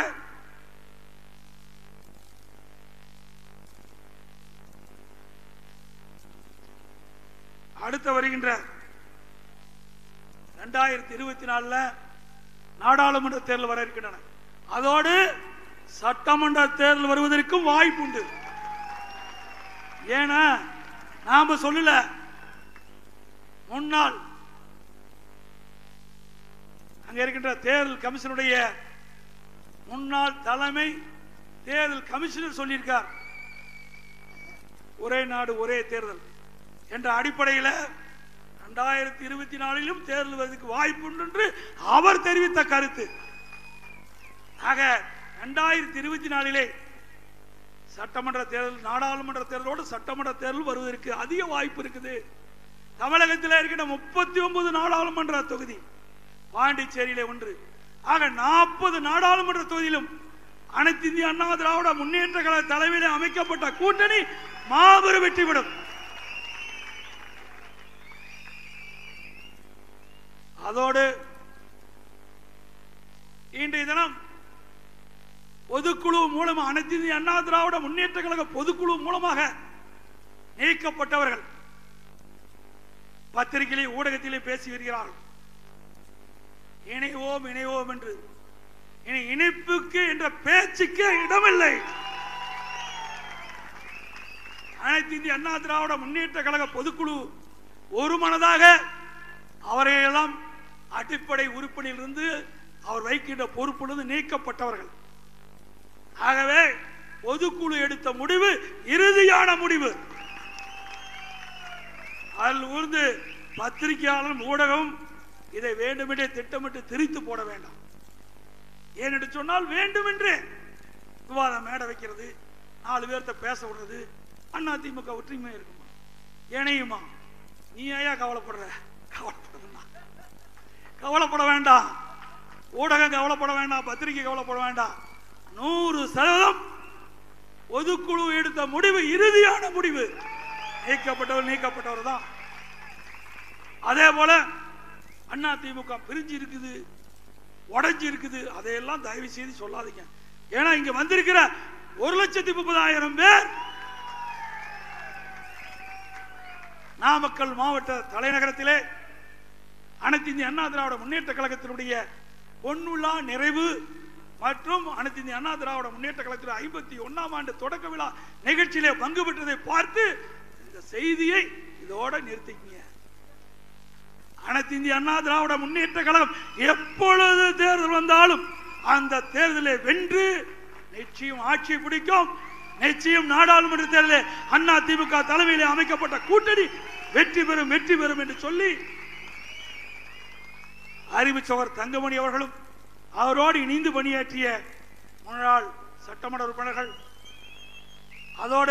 அடுத்த வருகின்ற ரெண்டாயிரத்தி இருபத்தி நாலுல நாடாளுமன்ற தேர்தல் வர இருக்கின்றன அதோடு சட்டமன்ற தேர்தல் வருவதற்கும் வாய்ப்பு உண்டு ஏன்னா நாம சொல்லல முன்னாள் அங்க இருக்கின்ற தேர்தல் கமிஷனுடைய முன்னாள் தலைமை தேர்தல் கமிஷனர் சொல்லியிருக்கார் ஒரே நாடு ஒரே தேர்தல் என்ற அடிப்படையில் இரண்டாயிரத்தி இருபத்தி நாலிலும் தேர்தல் வருவதற்கு வாய்ப்பு உண்டு என்று அவர் தெரிவித்த கருத்து ஆக இரண்டாயிரத்தி இருபத்தி நாலிலே சட்டமன்ற தேர்தல் நாடாளுமன்ற தேர்தலோடு சட்டமன்ற தேர்தல் வருவதற்கு அதிக வாய்ப்பு இருக்குது தமிழகத்தில் இருக்கின்ற முப்பத்தி ஒன்பது நாடாளுமன்ற தொகுதி பாண்டிச்சேரியிலே ஒன்று ஆக நாற்பது நாடாளுமன்ற தொகுதியிலும் அனைத்து இந்திய அண்ணா திராவிட முன்னேற்ற கழக தலைமையிலே அமைக்கப்பட்ட கூட்டணி மாபெரும் வெற்றி பெறும் அதோடு இன்றைய தினம் பொதுக்குழு மூலம் அனைத்து இந்திய அண்ணா திராவிட முன்னேற்ற கழக பொதுக்குழு மூலமாக நீக்கப்பட்டவர்கள் பத்திரிகையிலே ஊடகத்திலே பேசி வருகிறார்கள் இணைவோம் இணைவோம் என்று இனி இணைப்புக்கு என்ற பேச்சுக்கு இடமில்லை அனைத்து இந்திய அண்ணா திராவிட முன்னேற்ற கழக பொதுக்குழு ஒரு மனதாக அவரையெல்லாம் அடிப்படை உறுப்பினரிலிருந்து அவர் வைக்கின்ற பொறுப்பிலிருந்து நீக்கப்பட்டவர்கள் ஆகவே பொதுக்குழு எடுத்த முடிவு இறுதியான முடிவு அதில் ஊர்ந்து பத்திரிகையாளரும் ஊடகம் இதை வேண்டுமென்றே திட்டமிட்டு திரித்து போட வேண்டாம் ஏனென்று சொன்னால் வேண்டுமென்றே விவாதம் மேடை வைக்கிறது நாலு பேர்த்த பேச விடுறது அண்ணா திமுக ஒற்றுமை இருக்குமா இணையுமா நீ ஏயா கவலைப்படுற கவலைப்படுதுமா கவலைப்பட வேண்டாம் ஊடகம் கவலைப்பட வேண்டாம் பத்திரிகை கவலைப்பட வேண்டாம் நூறு சதவீதம் பொதுக்குழு எடுத்த முடிவு இறுதியான முடிவு நீக்கப்பட்டவர் நீக்கப்பட்டவர் தான் அதே போல அண்ணா திமுக பிரிஞ்சு இருக்குது உடைஞ்சு இருக்குது அதையெல்லாம் தயவு செய்து சொல்லாதீங்க ஏன்னா இங்க வந்திருக்கிற ஒரு லட்சத்தி முப்பதாயிரம் பேர் நாமக்கல் மாவட்ட தலைநகரத்திலே அனைத்து இந்திய அண்ணா திராவிட முன்னேற்ற கழகத்தினுடைய பொன்விழா நிறைவு மற்றும் அனைத்து இந்திய அண்ணா திராவிட முன்னேற்ற கழகத்தில் ஐம்பத்தி ஒன்னாம் ஆண்டு தொடக்க விழா நிகழ்ச்சியிலே பங்கு பெற்றதை பார்த்து இந்த செய்தியை இதோட நிறுத்திக்கங்க அனைத்து இந்திய அண்ணா திராவிட முன்னேற்ற கழகம் எப்பொழுது தேர்தல் வந்தாலும் அந்த தேர்தலை வென்று நிச்சயம் ஆட்சி பிடிக்கும் நிச்சயம் நாடாளுமன்ற தேர்தலில் அண்ணா திமுக தலைமையில் அமைக்கப்பட்ட கூட்டணி வெற்றி பெறும் வெற்றி பெறும் என்று சொல்லி அறிவிச்சவர் தங்கமணி அவர்களும் அவரோடு இணைந்து பணியாற்றிய முன்னாள் சட்டமன்ற உறுப்பினர்கள் அதோடு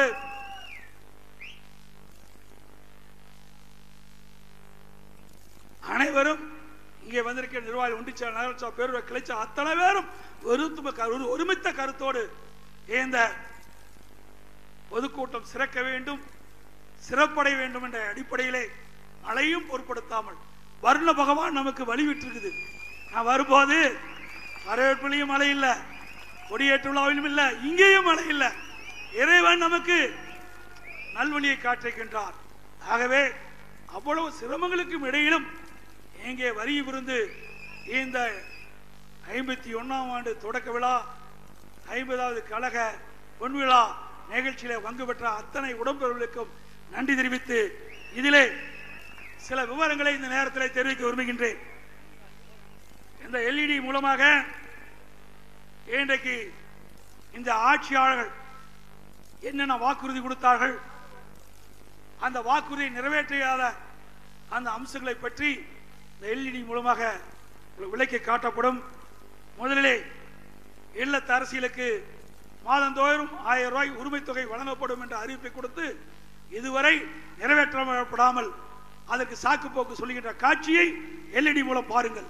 அனைவரும் இங்கே வந்திருக்கிற நிர்வாகி ஒன்றிச்சா நகரச்சா பேருவ கிளைச்சா அத்தனை பேரும் ஒருத்தும கரு- ஒரு ஒருமித்த கருத்தோடு இந்த பொதுக்கூட்டம் சிறக்க வேண்டும் சிறப்படைய வேண்டும் என்ற அடிப்படையிலே மழையும் பொருட்படுத்தாமல் வருண பகவான் நமக்கு வழிவிட்டிருக்குது நான் வரும்போது வரவேற்பிலையும் மழை இல்லை கொடியேற்று விழாவிலும் இல்லை இங்கேயும் மழை இல்லை இறைவன் நமக்கு நல்வழியை காட்டிருக்கின்றார் ஆகவே அவ்வளவு சிரமங்களுக்கும் இடையிலும் இங்கே வரி விருந்து இந்த ஐம்பத்தி ஒன்னாம் ஆண்டு தொடக்க விழா ஐம்பதாவது கழக பொன்விழா நிகழ்ச்சியில பங்கு பெற்ற அத்தனை உடம்பெறவர்களுக்கும் நன்றி தெரிவித்து இதிலே சில விவரங்களை இந்த நேரத்தில் தெரிவிக்க விரும்புகின்றேன் இந்த எல்இடி மூலமாக இன்றைக்கு இந்த ஆட்சியாளர்கள் என்னென்ன வாக்குறுதி கொடுத்தார்கள் அந்த வாக்குறுதியை நிறைவேற்றாத அந்த அம்சங்களை பற்றி இந்த எல்இடி மூலமாக உங்களுக்கு விளக்கி காட்டப்படும் முதலிலே இல்லத்து அரசியலுக்கு மாதந்தோறும் ஆயிரம் ரூபாய் உரிமைத் தொகை வழங்கப்படும் என்ற அறிவிப்பை கொடுத்து இதுவரை நிறைவேற்றப்படாமல் அதற்கு சாக்கு போக்கு சொல்லுகின்ற காட்சியை எல்இடி மூலம் பாருங்கள்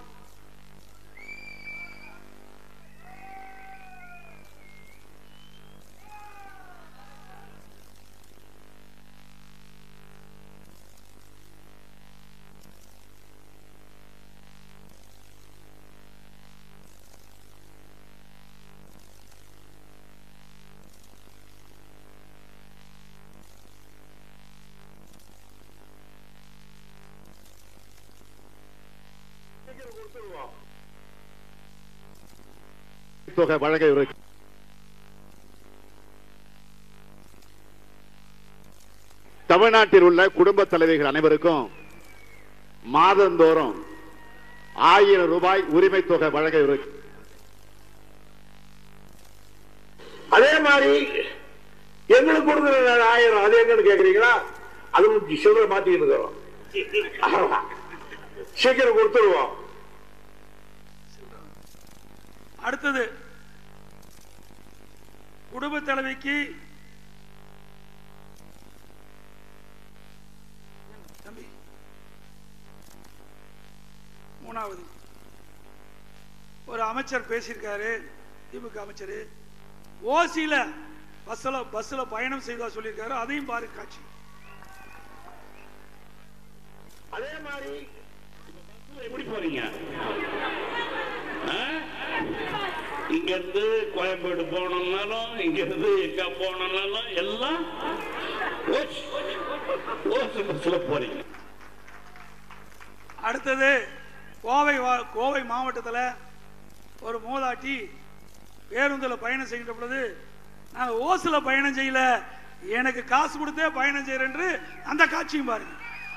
தொகை வழங்க இருக்கு தமிழ்நாட்டில் உள்ள குடும்ப தலைவிகள் அனைவருக்கும் மாதந்தோறும் ஆயிரம் ரூபாய் உரிமை தொகை வழங்க இருக்கு அதே மாதிரி எங்களுக்கு கொடுக்குற ஆயிரம் அது எங்கன்னு கேக்குறீங்களா அது உங்களுக்கு சில்லறை மாத்திக்கிட்டு இருக்கிறோம் சீக்கிரம் கொடுத்துருவோம் அடுத்தது குடும்ப தலைவிக்கு தம்பி மூணாவது ஒரு அமைச்சர் பேசியிருக்காரு திமுக அமைச்சர் ஓசியில பஸ்ல பஸ்ல பயணம் செய்தா சொல்லியிருக்காரு அதையும் பாரு காட்சி அதே மாதிரி எப்படி போறீங்க ஆ? இங்க இருந்து கோயம்பேடு போனோம்னாலும் இங்க இருந்து எங்க போனோம்னாலும் எல்லாம் ஓஸ் ஓஸ் பஸ்ல போறீங்க அடுத்தது கோவை வா- கோவை மாவட்டத்தில் ஒரு மூதாட்டி பேருந்தில் பயணம் செய்கின்ற பொழுது நாங்கள் ஓசில் பயணம் செய்யல எனக்கு காசு கொடுத்தே பயணம் செய்கிறேன் என்று அந்த காட்சியும் பாருங்க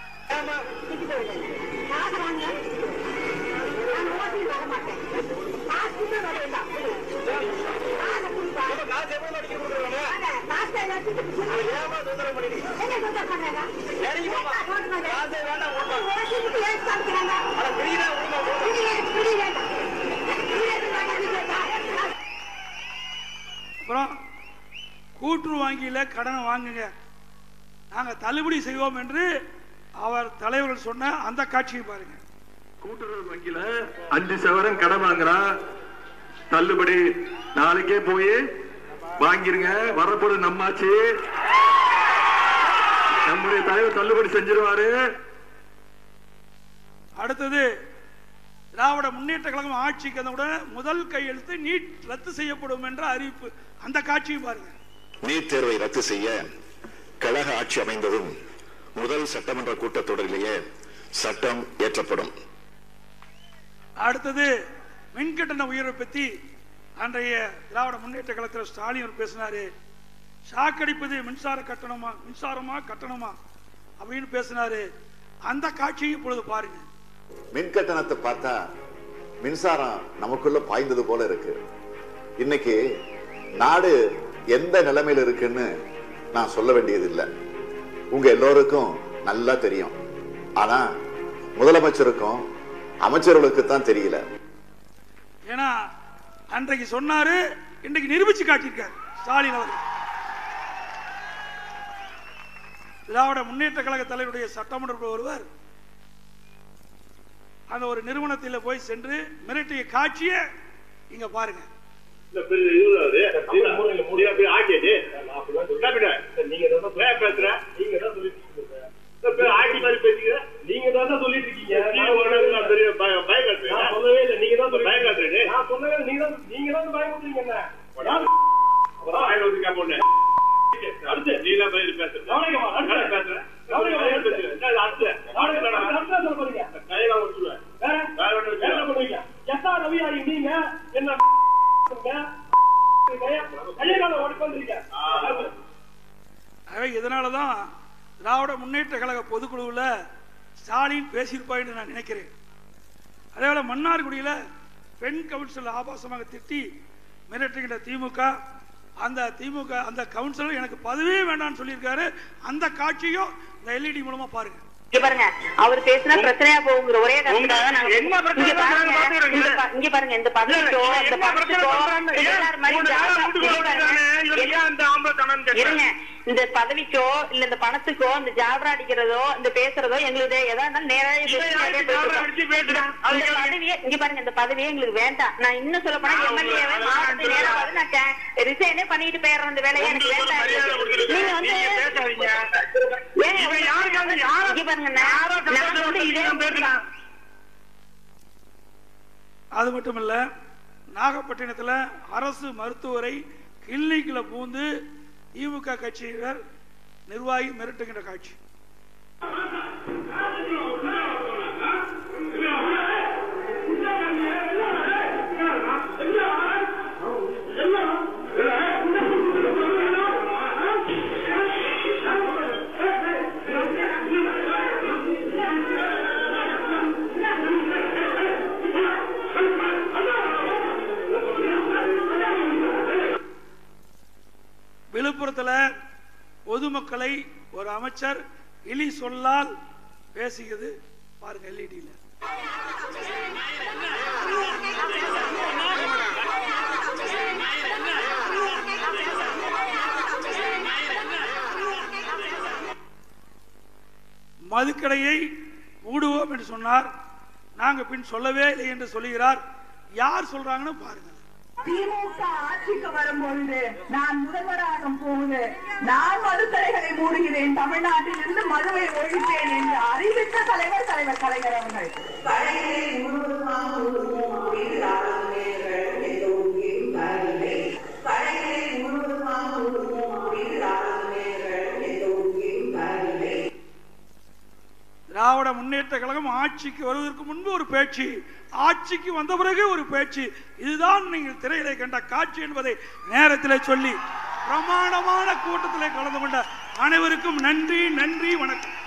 அப்புறம் கூட்டுறவு வங்கியில கடனை வாங்குங்க நாங்க தள்ளுபடி செய்வோம் என்று அவர் தலைவர்கள் சொன்ன அந்த காட்சியை பாருங்க கூட்டுறவு வங்கியில அஞ்சு சவரன் கடன் வாங்குறான் தள்ளுபடி நாளைக்கே போய் வாங்கிருங்க வரப்போது நம்மாச்சு நம்முடைய தலைவர் தள்ளுபடி செஞ்சிருவாரு அடுத்தது திராவிட முன்னேற்ற கழகம் ஆட்சிக்கு வந்தவுடன் முதல் கையெழுத்து நீட் ரத்து செய்யப்படும் என்ற அறிவிப்பு அந்த காட்சியும் பாருங்க நீட் தேர்வை ரத்து செய்ய கழக ஆட்சி அமைந்ததும் முதல் சட்டமன்ற கூட்டத்தொடரிலேயே சட்டம் இயற்றப்படும் அடுத்தது மின்கட்டண உயர்வை பற்றி அன்றைய திராவிட முன்னேற்ற கழகத்தில் ஸ்டாலின் அவர் பேசினாரு ஷாக்கடிப்பது மின்சார கட்டணமா மின்சாரமா கட்டணமா அப்படின்னு பேசினாரு அந்த காட்சியை இப்பொழுது பாருங்க மின் கட்டணத்தை பார்த்தா மின்சாரம் நமக்குள்ள பாய்ந்தது போல இருக்கு இன்னைக்கு நாடு எந்த நிலைமையில இருக்குன்னு நான் சொல்ல வேண்டியதில்லை உங்க எல்லோருக்கும் நல்லா தெரியும் ஆனா முதலமைச்சருக்கும் அமைச்சர்களுக்கு தான் தெரியல ஏன்னா அன்றைக்கு சொன்னாரு இன்றைக்கு நிரூபிச்சு காட்டியிருக்காரு ஸ்டாலின் அவர்கள் திராவிட முன்னேற்ற கழக தலைவருடைய சட்டமன்ற உறுப்பினர் ஒருவர் அந்த ஒரு நிறுவனத்தில் போய் சென்று மிரட்டிய காட்சியை இங்க பாருங்க இந்த பெரிய இது அது. தமிழ் மூலையில மூலையா போய் ஆக்கிட்டு, நான் அப்படிதான் சொல்றேன். கேப்பிட்ட? சரி, நீங்க தான் ஏன் பேசுற? நீங்க தான் சொல்லிட்டு இருக்கீங்க. இந்த பேர் ஆக்கி மாதிரி பேசிக்கிற? நீங்க தான் தான் சொல்லிட்டு இருக்கீங்க. நான் உடனே நான் பெரிய பய- பயம் காட்டுறேன். நான் சொல்லவே இல்லை. நீங்க தான் சொல்லி- பயம் காட்டுறேன். நான் சொல்லவே இல்லை. நீங்க தான் நீங்க தான் பயமுறுத்துறீங்க என்ன? நான் அப்புறம் ஆயிரம் வந்து கேட்ப உடனே. அடுத்து நீ தான் பதில் பேசுற. கவனிக்கமா, அடுத்து பேசுற. கவனிக்கமா, அடுத்து பேசுற. என்ன இது அடுத்து? அடுத்து என்னடா? அடுத்து சொல்ல போறீங்க. கையில ஒட்டுவேன். வேற? வேற ஒண்ணு வச்சு. என்ன பண்ணுவீங்க? எத்தா ரவியாரி நீங்க என்ன ஆகவே இதனால தான் திராவிட முன்னேற்ற கழக பொதுக்குழுவில் ஸ்டாலின் பேசியிருப்பான்னு நான் நினைக்கிறேன் அதேபோல மன்னார்குடியில் பெண் கவுன்சில் ஆபாசமாக திட்டி மிரட்டுகின்ற திமுக அந்த திமுக அந்த கவுன்சிலர் எனக்கு பதவியே வேண்டாம்னு சொல்லியிருக்காரு அந்த காட்சியும் இந்த எல்இடி மூலமா பாருங்க இங்க பாருங்க அவர் பேசினா பிரச்சனையா போகுங்கிற ஒரே காரணத்துக்காக நாங்க என்ன பிரச்சனை இங்க பாருங்க பாத்துக்கிறோம் இங்க பா- இங்க பாருங்க இந்த பதவிக்கோ இந்த பதவிக்கோ எல்லார் மாதிரி ஜாதா- இங்க பாருங்க ஏன் அந்த ஆம்பளத்தனம் இருங்க இந்த பதவிக்கோ இல்ல இந்த பணத்துக்கோ இந்த ஜால்ரா அடிக்கிறதோ இந்த பேசுறதோ எங்களுக்கு எதா இருந்தாலும் நேராவே இதை பேசி யாருக்கு நேரா ஜால்ரா பேசிக்கிறோம். அடிச்சு பேசுறேன்? அது இந்த கேளுங்க. பதவியே இங்க பாருங்க இந்த பதவியே எங்களுக்கு வேண்டாம் நான் இன்னும் சொல்ல போனா நான் எம்எல்ஏவே உங்களுக்கு மாவட்டத்து வேணாம்னு நேரம் வந்து நான் ரிசைனே பண்ணிட்டு போயிடுறேன் இந்த வேலையை எனக்கு உங்களுக்கு ஒரு வேண்டாம் மரியாதை கொடுத்துருக்கேன். நீங்க வந்து நீங்க பேசாதீங்க. ஏன் இவன் யாருக்காவது யாரோ- இங்க பாருங்க நான் யாரோ நான் கஷ்டத்தை வந்து இதே நான் பேசுறேன். அது மட்டும் இல்ல நாகப்பட்டினத்தில் அரசு மருத்துவரை கிளினிக்ல பூந்து திமுக கட்சியினர் நிர்வாகி மிரட்டுகின்ற காட்சி விழுப்புரத்துல பொதுமக்களை ஒரு அமைச்சர் இலி சொல்லால் பேசுகிறது பாருங்க எல்இடியில் மதுக்கடையை மூடுவோம் என்று சொன்னார் நாங்க பின் சொல்லவே இல்லை என்று சொல்லுகிறார் யார் சொல்றாங்கன்னு பாருங்க திமுக ஆட்சிக்கு வரும் பொழுது நான் முதல்வராக போகுது நான் மதுக்கடைகளை மூடுகிறேன் தமிழ்நாட்டில் இருந்து மதுவை ஒழிப்பேன் என்று அறிவித்த தலைவர் தலைவர் கலைஞர் அவர்கள் கடைகளை முழுவதுமாக மூடுவோம் அப்படின்னு ராமலிங்கர்கள் எந்த ஒரு கேள்வியும் தரவில்லை கடைகளை முழுவதுமாக மூடுவோம் அப்படின்னு ராமலிங்கர்கள் எந்த ஒரு கேள்வியும் தரவில்லை திராவிட முன்னேற்ற கழகம் ஆட்சிக்கு வருவதற்கு முன்பு ஒரு பேச்சு ஆட்சிக்கு வந்த பிறகு ஒரு பேச்சு இதுதான் நீங்கள் திரையிலே கண்ட காட்சி என்பதை நேரத்தில் சொல்லி பிரமாண்டமான கூட்டத்திலே கலந்து கொண்ட அனைவருக்கும் நன்றி நன்றி வணக்கம்